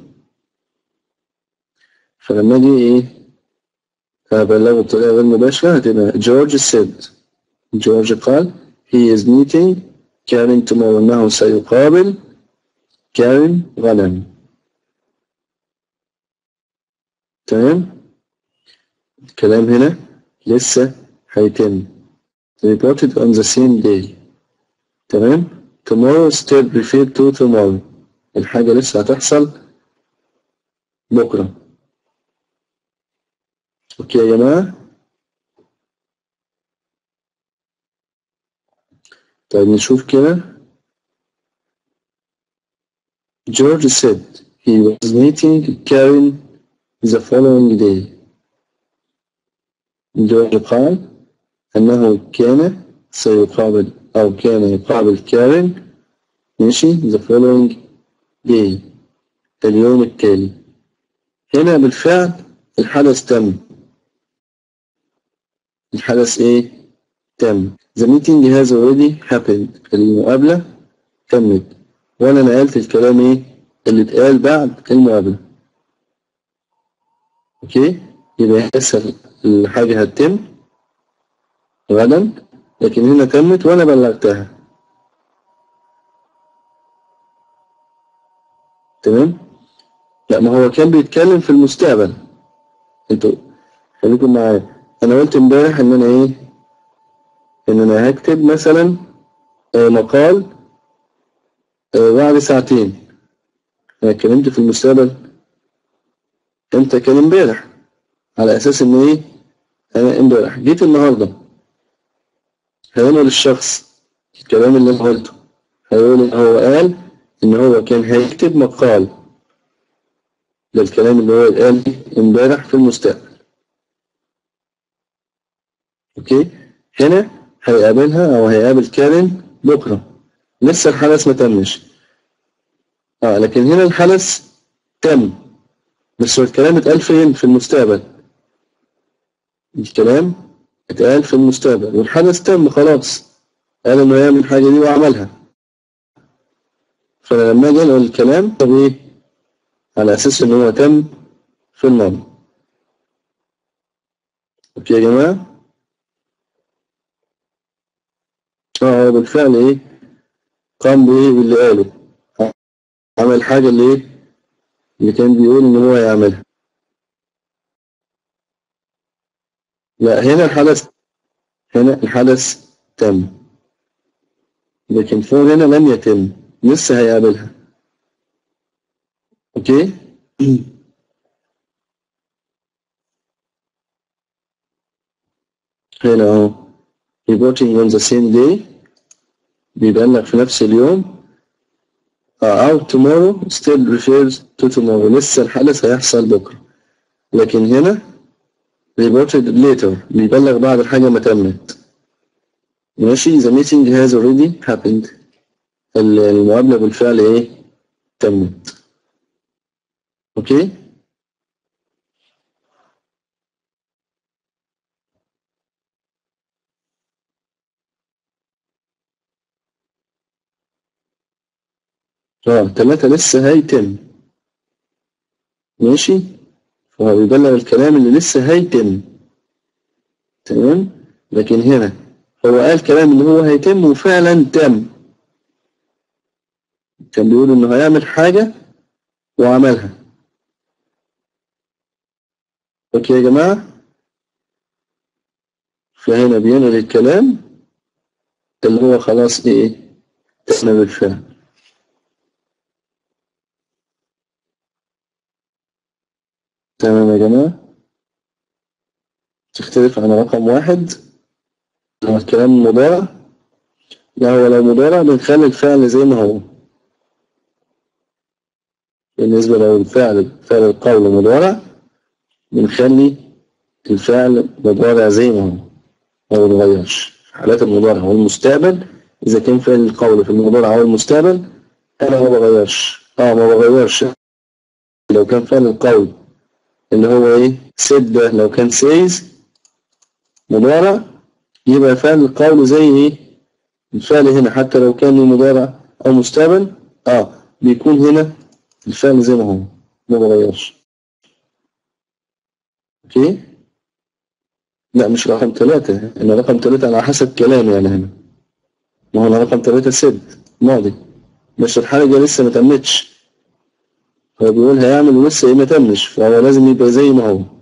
فلما أجي إيه أبلغه بطريقة غير مباشرة هتبقى جورج said جورج قال he is meeting كارين tomorrow أنه سيقابل كارين غدا تمام الكلام هنا لسه هيتم reported on the same day تمام tomorrow still referred to tomorrow الحاجة لسه هتحصل بكرة اوكي يا جماعة طيب نشوف كده George said he was meeting Karen the following day جورج قال أنه كان سيقابل أو كان يقابل كارين ماشي the following day اليوم التالي هنا بالفعل الحدث تم الحدث ايه تم the meeting has already happened المقابلة تمت وانا نقلت الكلام ايه اللي اتقال بعد المقابلة اوكي يبقى لسه الحاجة هتتم غدا لكن هنا تمت وانا بلغتها تمام لا ما هو كان بيتكلم في المستقبل انتوا خليكم معايا انا قلت امبارح ان انا ايه ان انا هكتب مثلا آه، مقال آه، بعد ساعتين انا اتكلمت في المستقبل امتى كان امبارح على اساس ان ايه انا امبارح جيت النهارده هيقول للشخص الكلام اللي انا قلته هيقول ان هو قال ان هو كان هيكتب مقال ده الكلام اللي هو قال امبارح في المستقبل اوكي هنا هيقابلها او هيقابل كارين بكره لسه الحدث ما تمش اه لكن هنا الحدث تم بس هو الكلام اتقال فين في المستقبل الكلام اتقال في المستقبل والحدث تم خلاص قال انه يعمل الحاجه دي وعملها فانا لما اجي اقول الكلام طب ايه على اساس ان هو تم في الماضي اوكي يا جماعه اه هو بالفعل ايه قام بايه باللي قاله عمل الحاجه اللي ايه اللي كان بيقول ان هو هيعملها لا هنا الحدث هنا الحدث تم لكن فوق هنا لم يتم لسه هيقابلها اوكي هنا اهو reporting on the same day بيبلغ في نفس اليوم أو tomorrow still refers to tomorrow لسه الحدث هيحصل بكرة لكن هنا reported later بيبلغ بعد الحاجة ما تمت ماشي the meeting has already happened المقابلة بالفعل ايه تمت اوكي اه تلاتة لسه هيتم ماشي فهو بيبلغ الكلام اللي لسه هيتم تمام لكن هنا هو قال كلام اللي هو هيتم وفعلا تم كان بيقول انه هيعمل حاجة وعملها اوكي يا جماعة فهنا بينقل الكلام اللي هو خلاص ايه تم بالفعل تمام يا جماعة تختلف عن رقم واحد لو الكلام مضارع لا هو لو مضارع بنخلي الفعل زي ما هو بالنسبة لو الفعل فعل القول مضارع بنخلي الفعل مضارع زي ما هو ما بنغيرش في حالات المضارع والمستقبل إذا كان فعل القول في المضارع أو المستقبل أنا ما بغيرش اه ما بغيرش لو كان فعل القول اللي هو ايه said ده لو كان says مضارع يبقى فعل القول زي ايه الفعل هنا حتى لو كان مضارع او مستقبل اه بيكون هنا الفعل زي ما هو ما بغيرش اوكي لا مش رقم ثلاثة انا رقم ثلاثة على حسب كلامي يعني هنا ما هو انا رقم ثلاثة سد ماضي بس الحاجة لسه ما تمتش هو بيقول هيعمل ولسه ايه ما تمش فهو لازم يبقى زي ما هو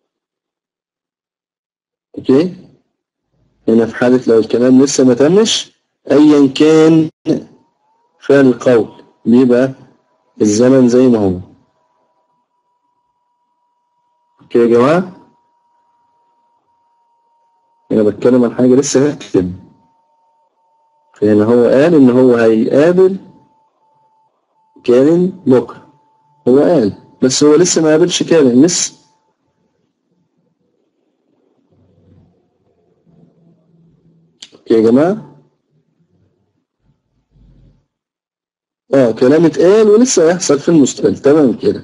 اوكي هنا في حالة لو الكلام لسه ما تمش ايا كان فعل القول بيبقى الزمن زي ما هو اوكي يا جماعة انا بتكلم عن حاجة لسه هتتم فهنا هو قال ان هو هيقابل كارين بكرة هو قال بس هو لسه ما قابلش كارين لسه اوكي يا جماعة اه كلام اتقال ولسه هيحصل في المستقبل تمام كده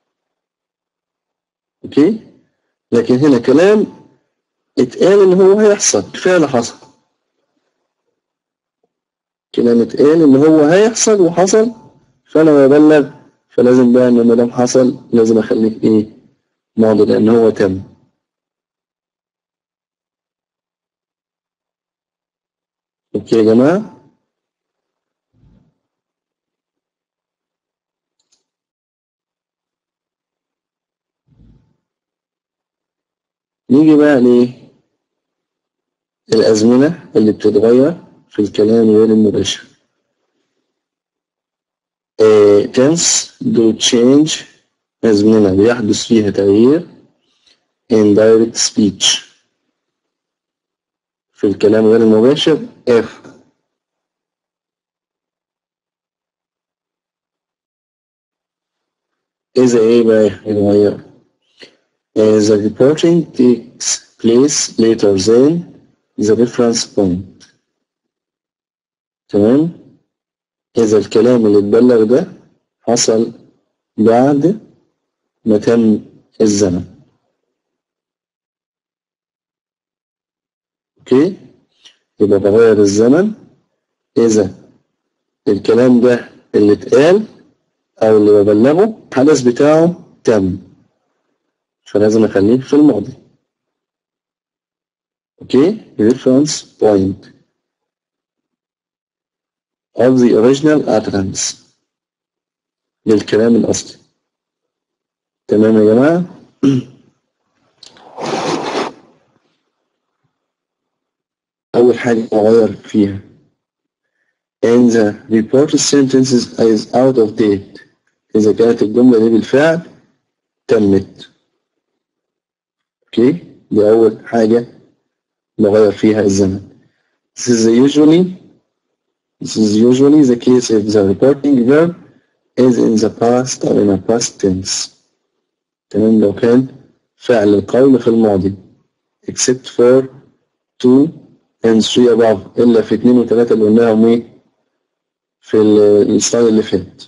اوكي لكن هنا كلام اتقال ان هو هيحصل فعل حصل كلام اتقال ان هو هيحصل وحصل فانا ببلغ فلازم بقى ان ما دام حصل لازم اخليك ايه ماضي لان هو تم اوكي يا جماعه نيجي بقى لإيه؟ الأزمنة اللي بتتغير في الكلام غير المباشر. Uh, tense do change أزمنة بيحدث فيها تغيير in direct speech في الكلام غير المباشر if إذا إيه بقى يتغير Uh, the reporting takes place later than the reference point. تمام؟ إذا الكلام اللي اتبلغ ده حصل بعد ما تم الزمن. أوكي؟ يبقى بغير الزمن إذا الكلام ده اللي اتقال أو اللي ببلغه الحدث بتاعه تم. فلازم اخليه في الماضي اوكي reference point of the original utterance للكلام الأصلي تمام يا جماعة أول حاجة أغير فيها and the reported sentences is out of date إذا كانت الجملة دي بالفعل تمت اوكي دي اول حاجه بغير فيها الزمن this is usually this is usually the case if the reporting verb is in the past or in a past tense تمام لو كان فعل القول في الماضي except for two and three above إلا في اتنين وتلاتة اللي قلناهم ايه في السلايد اللي فات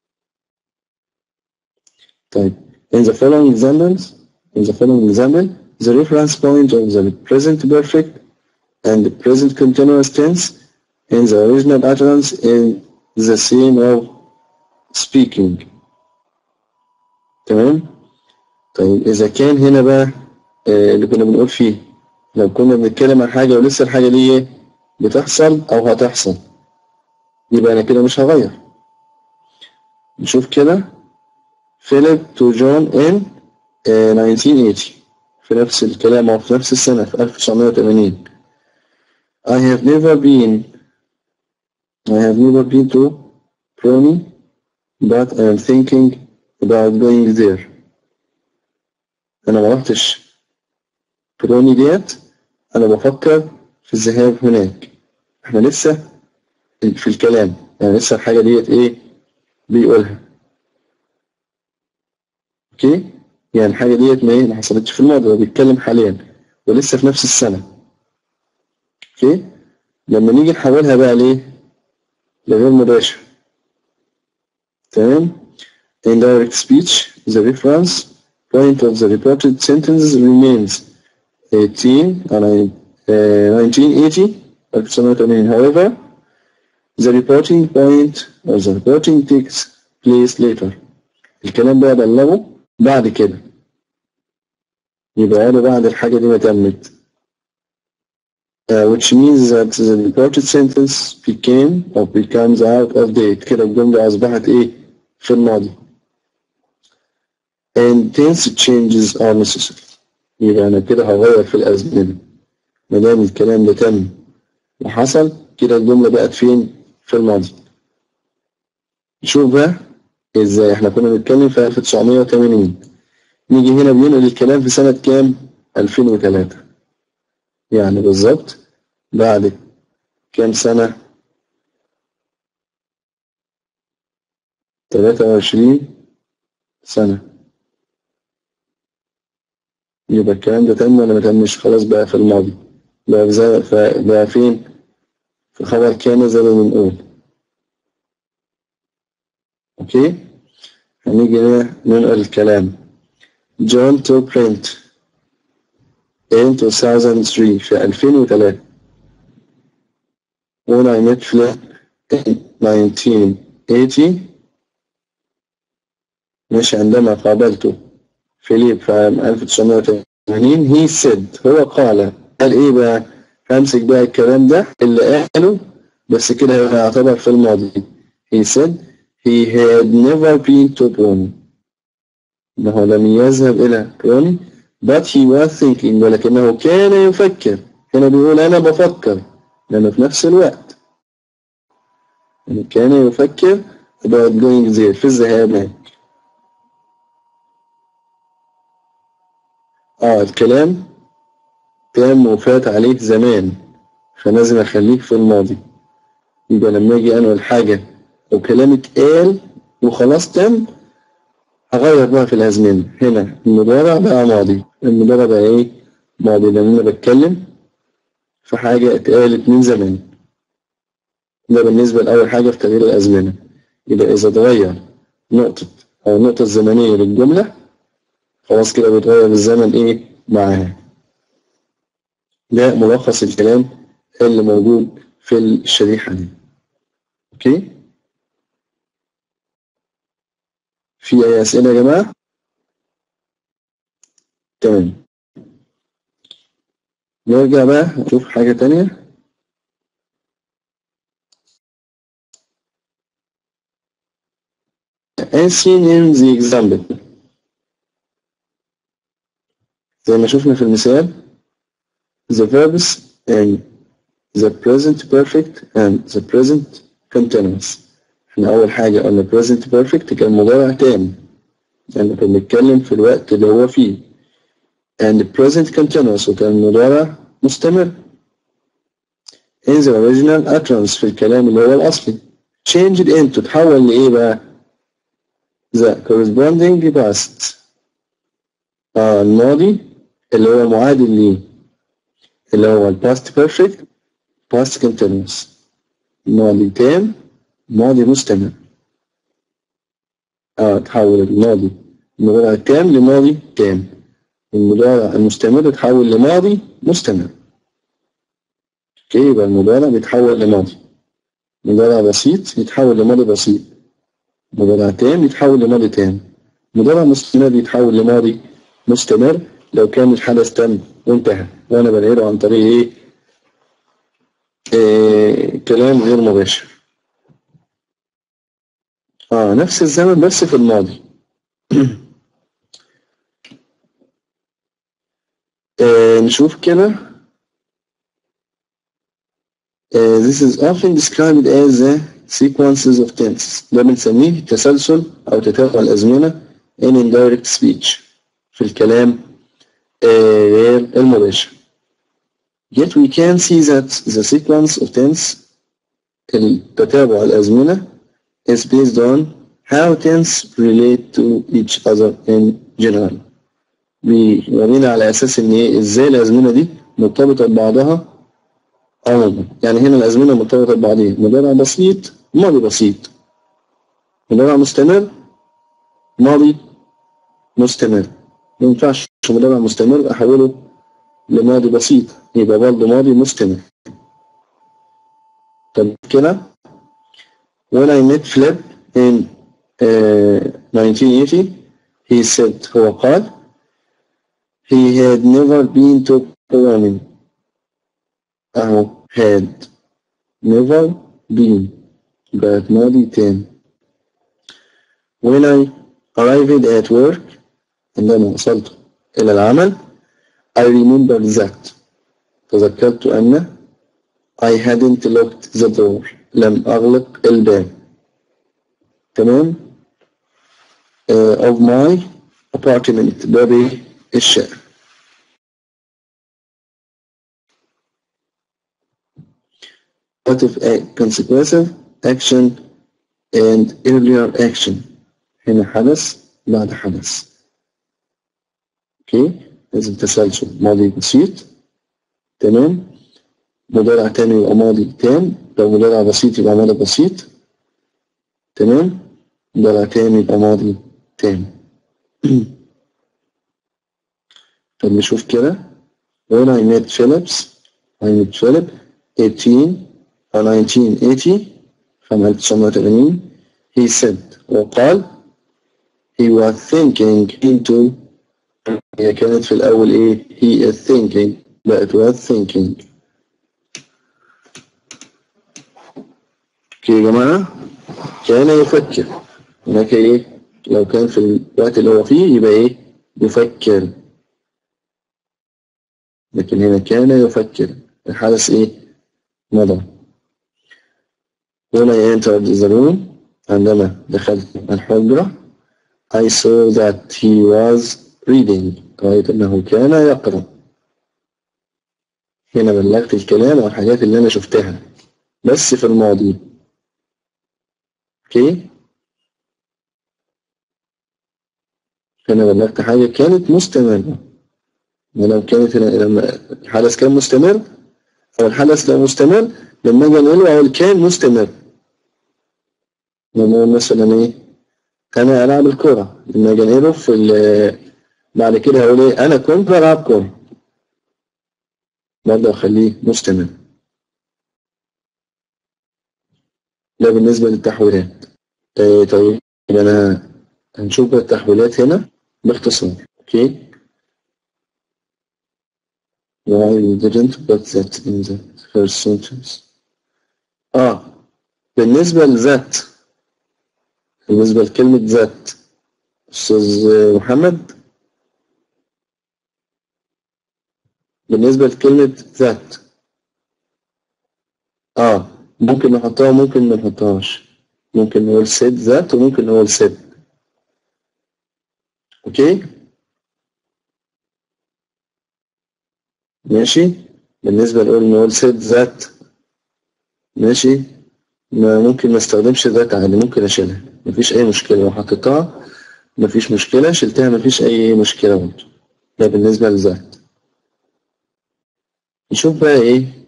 طيب in the following examples In the following example, the reference point of the present perfect and the present continuous tense in the original utterance is the same of speaking. تمام؟ طيب إذا كان هنا بقى آه اللي كنا بنقول فيه لو كنا بنتكلم عن حاجة ولسه الحاجة دي إيه؟ بتحصل أو هتحصل يبقى أنا كده مش هغير. نشوف كده فيليب تو جون إن 1980 في نفس الكلام أو في نفس السنة في 1980 I have never been I have never been to Brunei but I am thinking about going there أنا ما رحتش بروني ديت أنا بفكر في الذهاب هناك إحنا لسه في الكلام يعني لسه الحاجة ديت إيه بيقولها أوكي يعني الحاجة ديت ما ايه ما حصلتش في الماضي هو بيتكلم حاليا ولسه في نفس السنة اوكي لما نيجي نحولها بقى ليه لغير مباشر تمام indirect speech the reference point of the reported sentence remains 18 and uh, 1980 1980. However, the reporting point or the reporting takes place later. الكلام ده بلغه بعد كده. يبقى قاله بعد الحاجة دي ما تمت. Uh, which means that the reported sentence became or becomes out of date. كده الجملة أصبحت إيه؟ في الماضي. And tense changes are necessary. يبقى أنا كده هغير في الأزمنة. ما دام الكلام ده تم وحصل كده الجملة بقت فين؟ في الماضي. شوف بقى ازاي احنا كنا بنتكلم في 1980 نيجي هنا بننقل الكلام في سنة كام؟ 2003 يعني بالظبط بعد كام سنة؟ 23 سنة يبقى الكلام ده تم ولا ما تمش خلاص بقى في الماضي بقى, في زي بقى فين؟ في خبر كان زي ما بنقول اوكي هنيجي هنا ننقل الكلام John to print in 2003 في 2003 when I met Flip in 1980 مش عندما قابلته فيليب في عام 1980 he said هو قال قال ايه بقى همسك بقى الكلام ده اللي قاله بس كده يعتبر في الماضي he said he had never been to Bonn انه لم يذهب الى بوني but he was thinking ولكنه كان يفكر كان بيقول انا بفكر لانه في نفس الوقت يعني كان يفكر about going there في الذهاب هناك اه الكلام تم وفات عليك زمان فلازم اخليك في الماضي يبقى لما اجي انقل حاجة او كلام اتقال وخلاص تم هغير بقى في الازمنة هنا المضارع بقى ماضي المضارع بقى ايه ماضي لان انا بتكلم في حاجة اتقالت من زمان ده بالنسبة لأول حاجة في تغيير الأزمنة يبقى إذا اتغير نقطة أو النقطة الزمنية للجملة خلاص كده بيتغير الزمن إيه معاها ده ملخص الكلام اللي موجود في الشريحة دي أوكي في أي أسئلة يا جماعة؟ تمام نرجع بقى نشوف حاجة تانية as seen in the example زي ما شفنا في المثال the verbs in the present perfect and the present continuous احنا أول حاجة قلنا present perfect كان مضارع تام يعني كنا بنتكلم في الوقت اللي هو فيه and present continuous وكان مضارع مستمر in the original utterance في الكلام اللي هو الأصلي changed into تحول لإيه بقى the corresponding past آه الماضي اللي هو معادل ليه اللي هو ال past perfect past continuous ماضي تام ماضي مستمر اه تحول الماضي المضارع التام لماضي تام المضارع المستمر تحول لماضي مستمر اوكي يبقى المضارع بيتحول لماضي مضارع بسيط يتحول لماضي بسيط مضارع تام يتحول لماضي تام مضارع مستمر يتحول لماضي مستمر لو كان الحدث تم وانتهى وانا بنقله عن طريق ايه, إيه كلام غير مباشر اه نفس الزمن بس في الماضي آه نشوف كده آه this is often described as the sequences of tenses ده بنسميه تسلسل أو تتابع الأزمنة in indirect speech في الكلام آه غير المباشر yet we can see that the sequence of tense التتابع الأزمنة is based on how tense relate to each other in general بيورينا على أساس إن إيه إزاي الأزمنة دي مرتبطة ببعضها عموما يعني هنا الأزمنة مرتبطة ببعضها مضارع بسيط ماضي بسيط مضارع مستمر ماضي مستمر ما ينفعش مضارع مستمر أحوله لماضي بسيط يبقى برضه ماضي مستمر طب كده when I met Flip in uh, 1980 he said هو قال he had never been to programming أهو had never been بقت ماضي تام when I arrived at work عندما وصلت إلى العمل I remember that تذكرت أن I hadn't locked the door لم أغلق الباب تمام uh, of my apartment باب الشقة What if a consequentive action and earlier action هنا حدث بعد حدث اوكي لازم تسلسل ماضي بسيط تمام مضارع تاني يبقى ماضي تام لو مضارع بسيط يبقى ماضي بسيط تمام مضارع تاني يبقى ماضي تام طب نشوف كده when I met Phillips I met Philip 18 or 1980 في 1980 he said وقال he was thinking into هي كانت في الأول إيه he is thinking بقت was thinking اوكي يا جماعة كان يفكر هناك ايه لو كان في الوقت اللي هو فيه يبقى ايه يفكر لكن هنا كان يفكر الحدث ايه مضى when I entered the room عندما دخلت الحجرة I saw that he was reading رأيت أنه كان يقرأ هنا بلغت الكلام والحاجات اللي أنا شفتها بس في الماضي اوكي هنا بلغت حاجة كانت مستمرة ولو كانت لما الحدث كان مستمر أو الحدث لو مستمر لما أجي أنقله أقول كان مستمر لما أقول مثلا إيه أنا ألعب الكرة لما أجي أنقله في بعد كده هقول إيه أنا كنت بلعب كرة برضه أخليه مستمر ده بالنسبة للتحويلات آه طيب أنا هنشوف بقى التحويلات هنا باختصار أوكي Why you didn't put that in the first sentence آه بالنسبة لذات بالنسبة لكلمة ذات أستاذ محمد بالنسبة لكلمة ذات آه ممكن نحطها وممكن ما نحطهاش ممكن نقول سيد ذات وممكن نقول سيد اوكي ماشي بالنسبة نقول نقول سيد ذات ماشي ما ممكن ما استخدمش ذات عادي ممكن اشيلها مفيش اي مشكلة لو حطيتها مفيش مشكلة شلتها مفيش اي مشكلة برضه ده بالنسبة للذات نشوف بقى ايه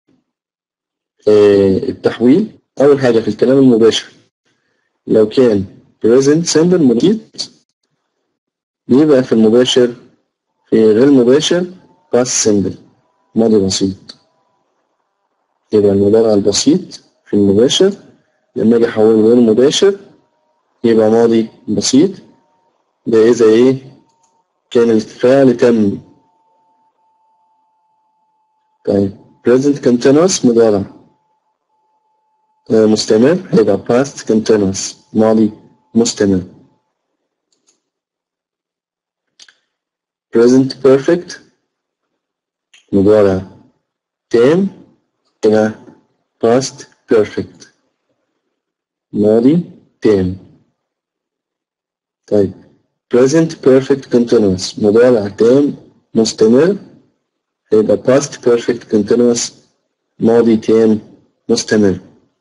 آه التحويل أول حاجة في الكلام المباشر لو كان present simple بسيط بيبقى في المباشر في غير المباشر past simple ماضي بسيط يبقى المضارع البسيط في المباشر لما أجي أحوله غير مباشر يبقى ماضي بسيط ده إذا إيه كان الفعل تم طيب present continuous مضارع مستمر هيبقى past continuous ماضي مستمر present perfect مضارع تام إلى past perfect ماضي تام طيب present perfect continuous مضارع تام مستمر هيبقى past perfect continuous ماضي تام مستمر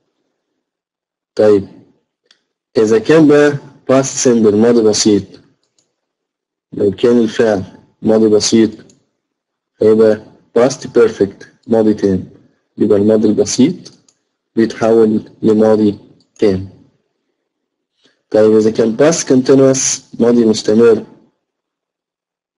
طيب إذا كان بقى past simple ماضي بسيط لو كان الفعل ماضي بسيط هيبقى past perfect ماضي تام يبقى الماضي البسيط بيتحول لماضي تام طيب إذا كان past continuous ماضي مستمر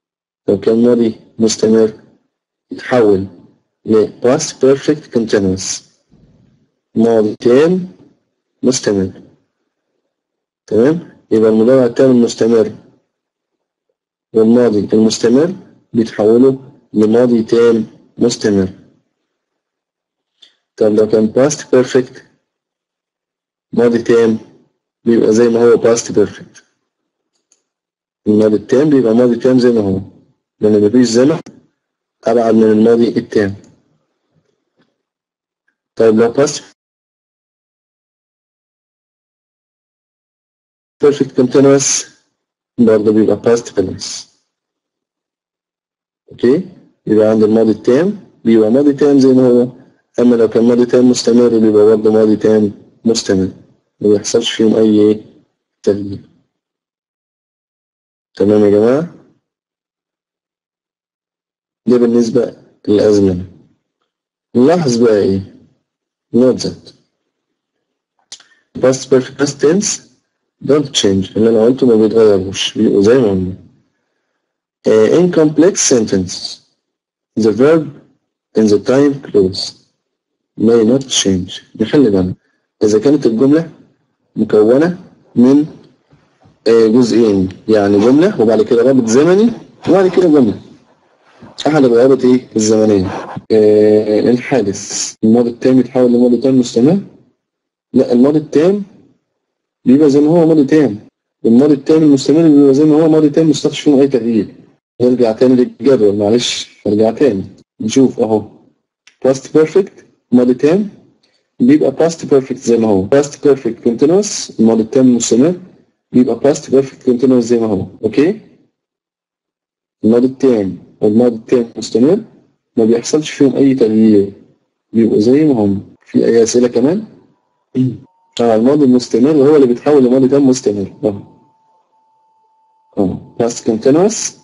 لو كان ماضي مستمر يتحول ل past perfect continuous ماضي تام مستمر تمام يبقى المضارع التام المستمر والماضي المستمر بيتحولوا لماضي تام مستمر طب لو كان past perfect ماضي تام بيبقى زي ما هو past perfect الماضي التام بيبقى ماضي تام زي ما هو لأن مفيش زمن أبعد من الماضي التام طيب لو past perfect continuous برضه بيبقى past continuous اوكي يبقى عند الماضي التام بيبقى ماضي تام زي ما هو اما لو كان ماضي تام مستمر بيبقى برضه ماضي تام مستمر ما بيحصلش فيهم اي تغيير تمام يا جماعه ده بالنسبه للازمنه نلاحظ بقى ايه note that past perfect past tense don't change اللي انا قلته ما بيتغيروش بيبقوا زي ما هم uh, in complex sentences the verb in the time clause may not change نخلي بالنا إذا كانت الجملة مكونة من uh, جزئين يعني جملة وبعد كده رابط زمني وبعد كده جملة أحد الروابط إيه الزمنية uh, الحادث الماضي التام يتحول لماضي تام مستمر لا الماضي التام بيبقى زي ما هو ماضي تام الماضي التام المستمر بيبقى زي ما هو ماضي تام مستخدمش فيهم أي تغيير نرجع تاني للجدول معلش نرجع تاني نشوف اهو past perfect ماضي تام بيبقى past perfect زي ما هو past perfect continuous الماضي التام المستمر بيبقى past perfect continuous زي ما هو اوكي الماضي التام والماضي التام المستمر ما بيحصلش فيهم اي تغيير بيبقوا زي ما هم في اي اسئله كمان اه الماضي المستمر هو اللي بيتحول لماضي تام مستمر اهو اه past continuous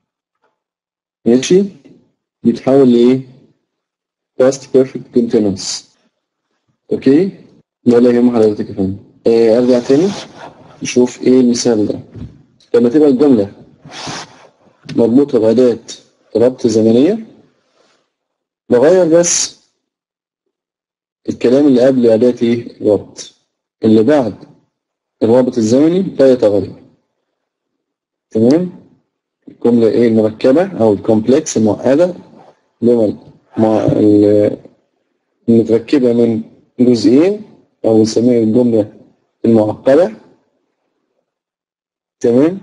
ماشي بيتحول لإيه؟ past perfect continuous أوكي؟ ولا يهم حضرتك يا فندم آه أرجع تاني نشوف إيه المثال ده لما تبقى الجملة مربوطة بأداة ربط زمنية بغير بس الكلام اللي قبل أداة إيه؟ ربط اللي بعد الرابط الزمني لا يتغير تمام؟ الجملة ايه المركبة او الكومبلكس المعقدة اللي مع المتركبة من جزئين او نسميها الجملة المعقدة تمام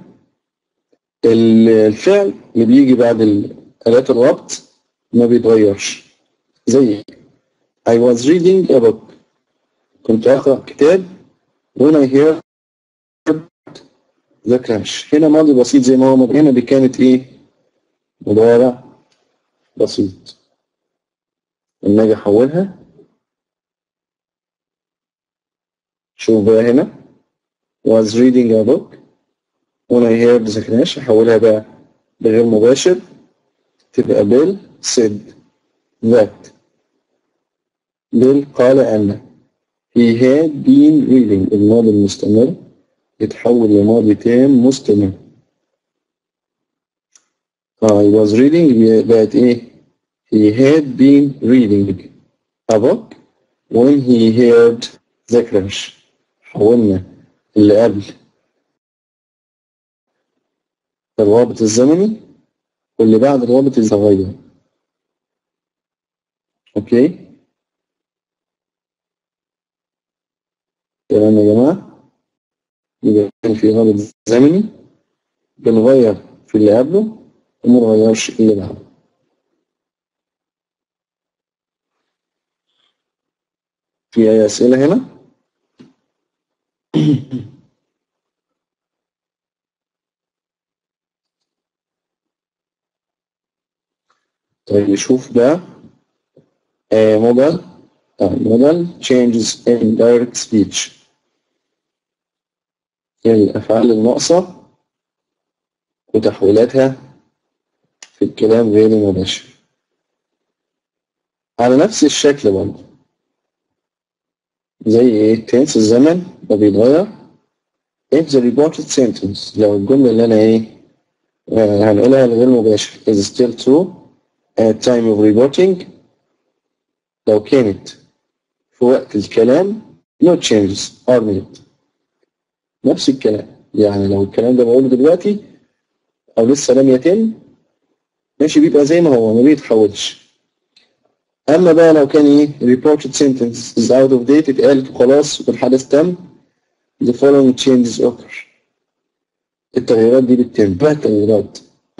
الفعل اللي بيجي بعد آلات الربط ما بيتغيرش زي I was reading a book كنت أقرأ كتاب when I heard ذا كراش هنا ماضي بسيط زي ما هو ماضي هنا دي كانت ايه مضارع بسيط لما اجي احولها شوف بقى هنا was reading a book when I heard the crash احولها بقى بغير مباشر تبقى بيل said that بيل قال أن he had been reading الماضي المستمر يتحول لماضي تام مستمر اه he was reading بقت ايه he had been reading a book when he heard the crash حولنا اللي قبل الرابط الزمني واللي بعد الرابط الزمني اوكي تمام يا جماعه يبقى كان في رابط زمني بنغير في اللي قبله وما نغيرش اللي بعده في أي أسئلة هنا؟ طيب نشوف بقى موديل موديل changes in direct speech الأفعال الناقصة وتحويلاتها في الكلام غير المباشر على نفس الشكل برضه زي ايه تنس الزمن ما بيتغير if the reported sentence لو الجملة اللي أنا ايه آه، هنقولها الغير مباشر is still true at time of reporting لو كانت في وقت الكلام no changes are made نفس الكلام يعني لو الكلام ده بقوله دلوقتي أو لسه لم يتم ماشي بيبقى زي ما هو ما بيتحولش أما بقى لو كان إيه reported sentence is out of date اتقالت وخلاص والحدث تم the following changes occur التغييرات دي بتتم بقى التغييرات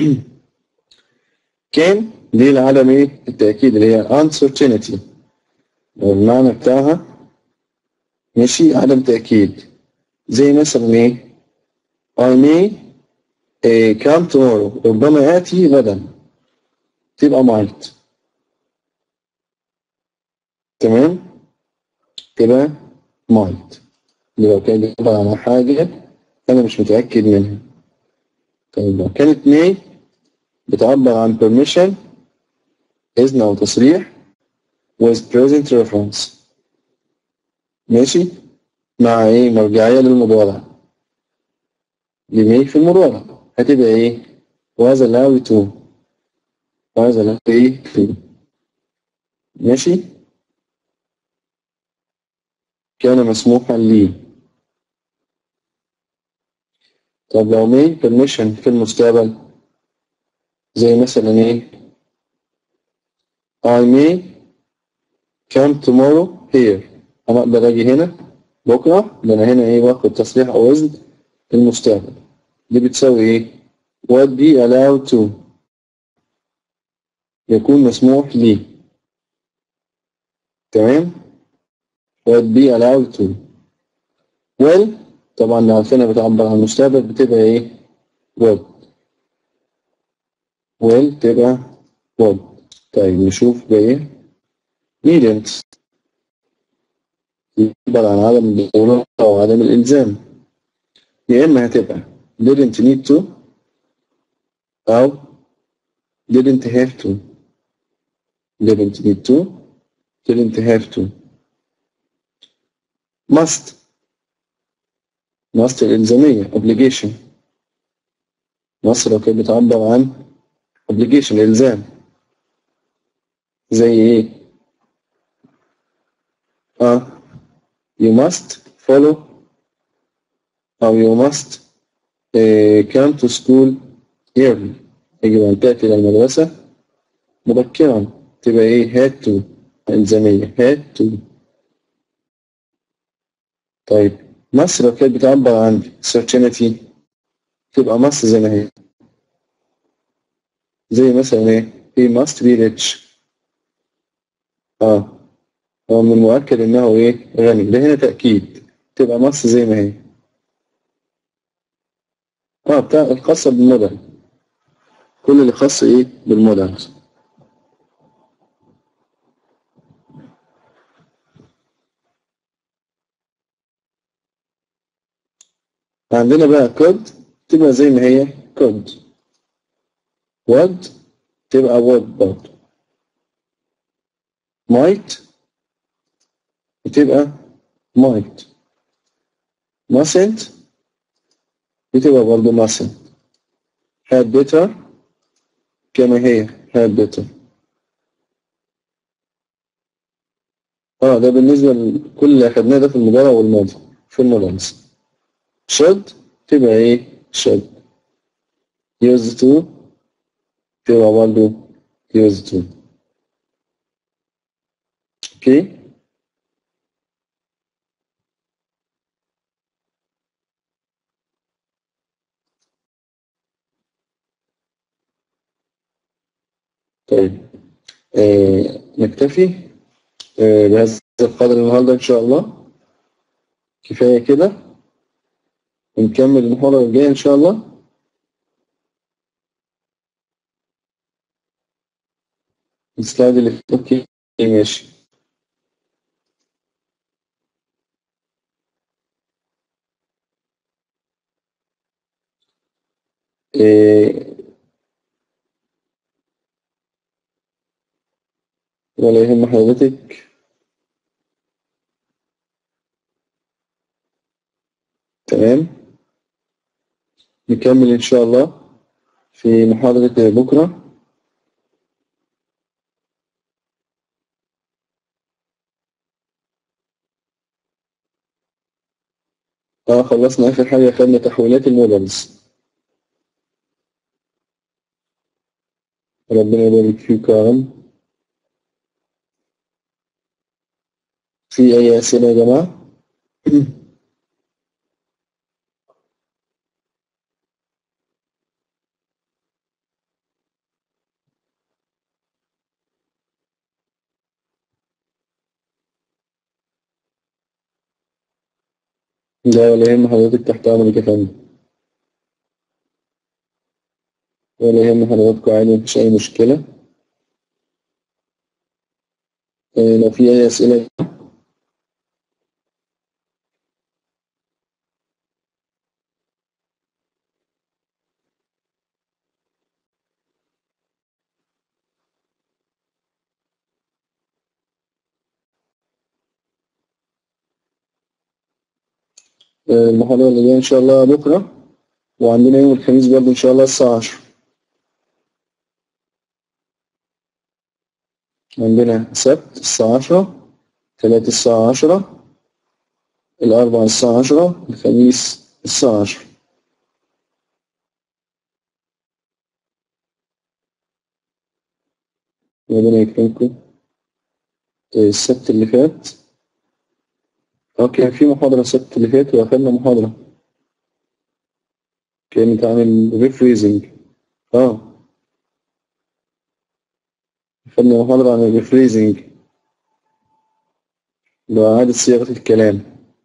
كان دي لعدم ايه التأكيد اللي هي uncertainty والمعنى بتاعها ماشي عدم تأكيد زي مثلا ايه I may eh, come tomorrow ربما آتي غدا تبقى might تمام تبقى might دي لو كان بيعبر عن حاجة أنا مش متأكد منها طيب لو كانت may بتعبر عن permission إذن أو تصريح with present reference ماشي مع إيه مرجعية للمضارع لمي في المضارع هتبقى إيه was allowed to was allowed إيه to ماشي كان مسموحا لي طب لو مي permission في المستقبل زي مثلا ايه I may come tomorrow here أنا أقدر أجي هنا بكرة ده أنا هنا إيه باخد تصريح أو إذن المستقبل دي بتساوي إيه what be allowed to يكون مسموح لي تمام what be allowed to well طبعا لو عارفينها بتعبر عن المستقبل بتبقى إيه would will تبقى would طيب نشوف بقى ايه needn't يعبر عن عدم الضرورة أو عدم الإلزام يا إما هتبقى didn't need to أو didn't have to didn't need to didn't have to must must الإلزامية obligation must لو كانت بتعبر عن obligation إلزام زي إيه؟ آه you must follow أو you must uh, come to school early يجب أن تأتي إلى المدرسة مبكرا تبقى إيه had to إلزامية had to طيب مصر لو كانت بتعبر عن certainty تبقى مصر زي ما هي زي مثلا إيه he must be rich اه هو من المؤكد انه ايه غني ده هنا تأكيد تبقى مصر زي ما هي اه بتاع الخاصة بالموديل كل اللي خاص ايه بالموديل عندنا بقى كود تبقى زي ما هي كود would تبقى would برضه might بتبقى might mustn't بتبقى برضه mustn't had better كما هي had better اه ده بالنسبة لكل اللي أخدناه ده في المضارع والماضي في المودلز should تبقى ايه should used to تبقى برضه used to اوكي طيب آه نكتفي آه بهذا القدر النهارده ان شاء الله كفايه كده ونكمل المحاضره الجايه ان شاء الله السلايد اللي فيه اوكي ماشي إيه ولا يهم حضرتك تمام نكمل إن شاء الله في محاضرة بكرة اه خلصنا آخر حاجة خدنا تحويلات المودلز ربنا يبارك فيك يا رب في أي أسئلة يا جماعة؟ لا ولا يهم حضرتك تحت أمرك يا فندم ولا يهم حضراتكم عادي مفيش أي مشكلة آه، لو في أي أسئلة آه، المحاضرة اللي جاية إن شاء الله بكرة وعندنا يوم الخميس برضه إن شاء الله الساعة 10 عندنا سبت الساعة 10 تلات الساعة 10 الأربع الساعة 10 الخميس الساعة 10 ربنا يكرمكم آه، السبت اللي فات اه كان في محاضرة السبت اللي فات وأخدنا محاضرة كانت عن الريفريزنج اه أخدنا محاضرة عن الريفريزنج اللي هو إعادة صياغة الكلام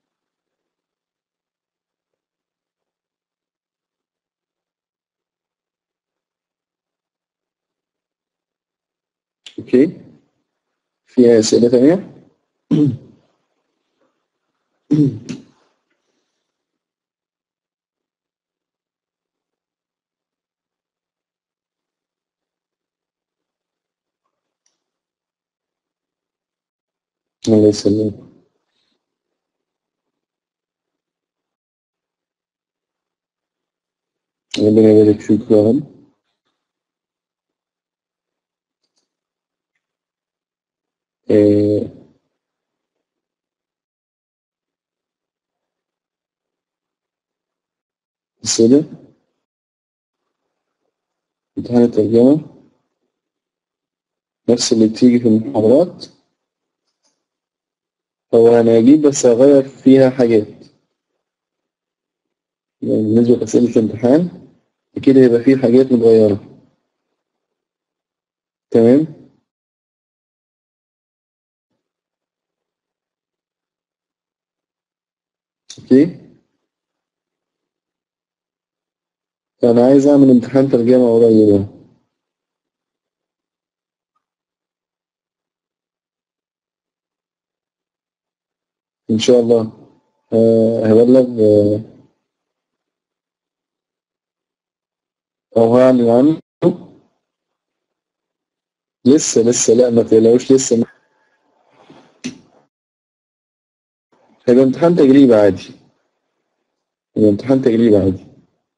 أوكي في أسئلة تانية؟ الله يسلمك ربنا يبارك فيك يا رب آه، أسئلة امتحان الترجمة نفس اللي بتيجي في المحاضرات هو أنا هجيب بس هغير فيها حاجات يعني بالنسبة لأسئلة الامتحان أكيد هيبقى فيه حاجات متغيرة تمام أوكي أنا عايز أعمل امتحان ترجمة قريب إن شاء الله آه، هبلغ آه، أو هعلن عنه لسه لسه لا ما تقلقوش لسه هيبقى امتحان تجريبي عادي هيبقى امتحان تجريبي عادي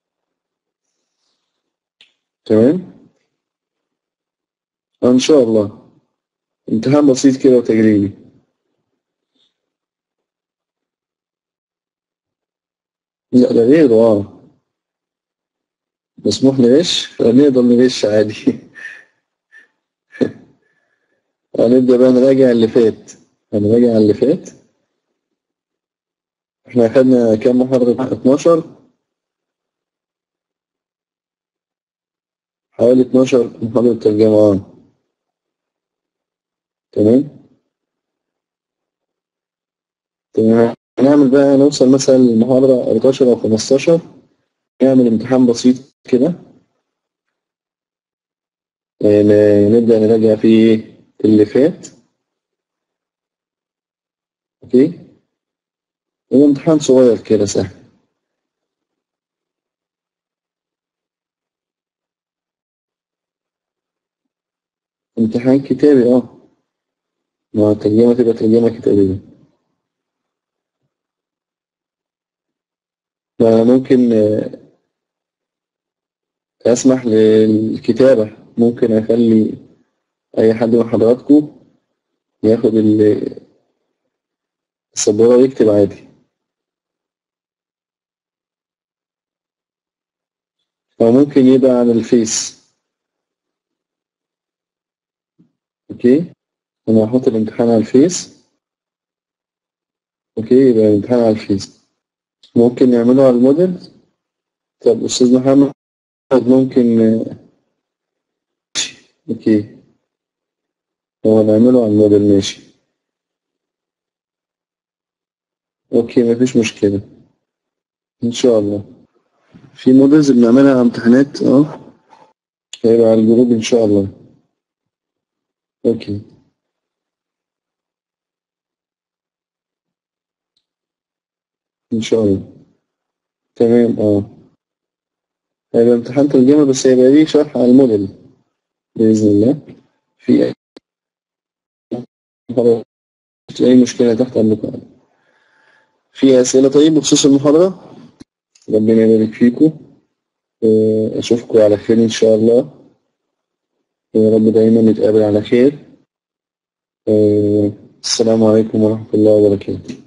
تمام آه، إن شاء الله امتحان بسيط كده وتجريبي لا ده غيره اه مسموح نغش نقدر نغش عادي هنبدأ بقى نراجع اللي فات هنراجع اللي فات احنا أخدنا كام محاضرة 12 حوالي 12 محاضرة ترجمة اه تمام تمام هنعمل بقى نوصل مثلا للمحاضرة 14 أو 15 نعمل امتحان بسيط كده ن- نبدأ نراجع فيه اللي فات اوكي هو امتحان صغير كده سهل امتحان كتابي اه ما ترجمة تبقى ترجمة كتابية فممكن آه، أسمح للكتابة ممكن أخلي أي حد من حضراتكم ياخد ال- السبورة ويكتب عادي أو ممكن يبقى على الفيس أوكي أنا هحط الامتحان على الفيس أوكي يبقى الامتحان على الفيس ممكن نعمله على الموديل طب أستاذ محمد ممكن آه، أوكي هو نعمله على الموديل ماشي أوكي مفيش مشكلة إن شاء الله في موديلز بنعملها على امتحانات اه هيبقى على الجروب إن شاء الله أوكي إن شاء الله تمام اه هيبقى امتحان ترجمة بس هيبقى ليه شرح على الموديل بإذن الله في أي خلاص أي مشكلة تحت أمركم في أسئلة طيب بخصوص المحاضرة ربنا يبارك فيكم آه، أشوفكم على خير إن شاء الله يا رب دايما نتقابل على خير آه، السلام عليكم ورحمة الله وبركاته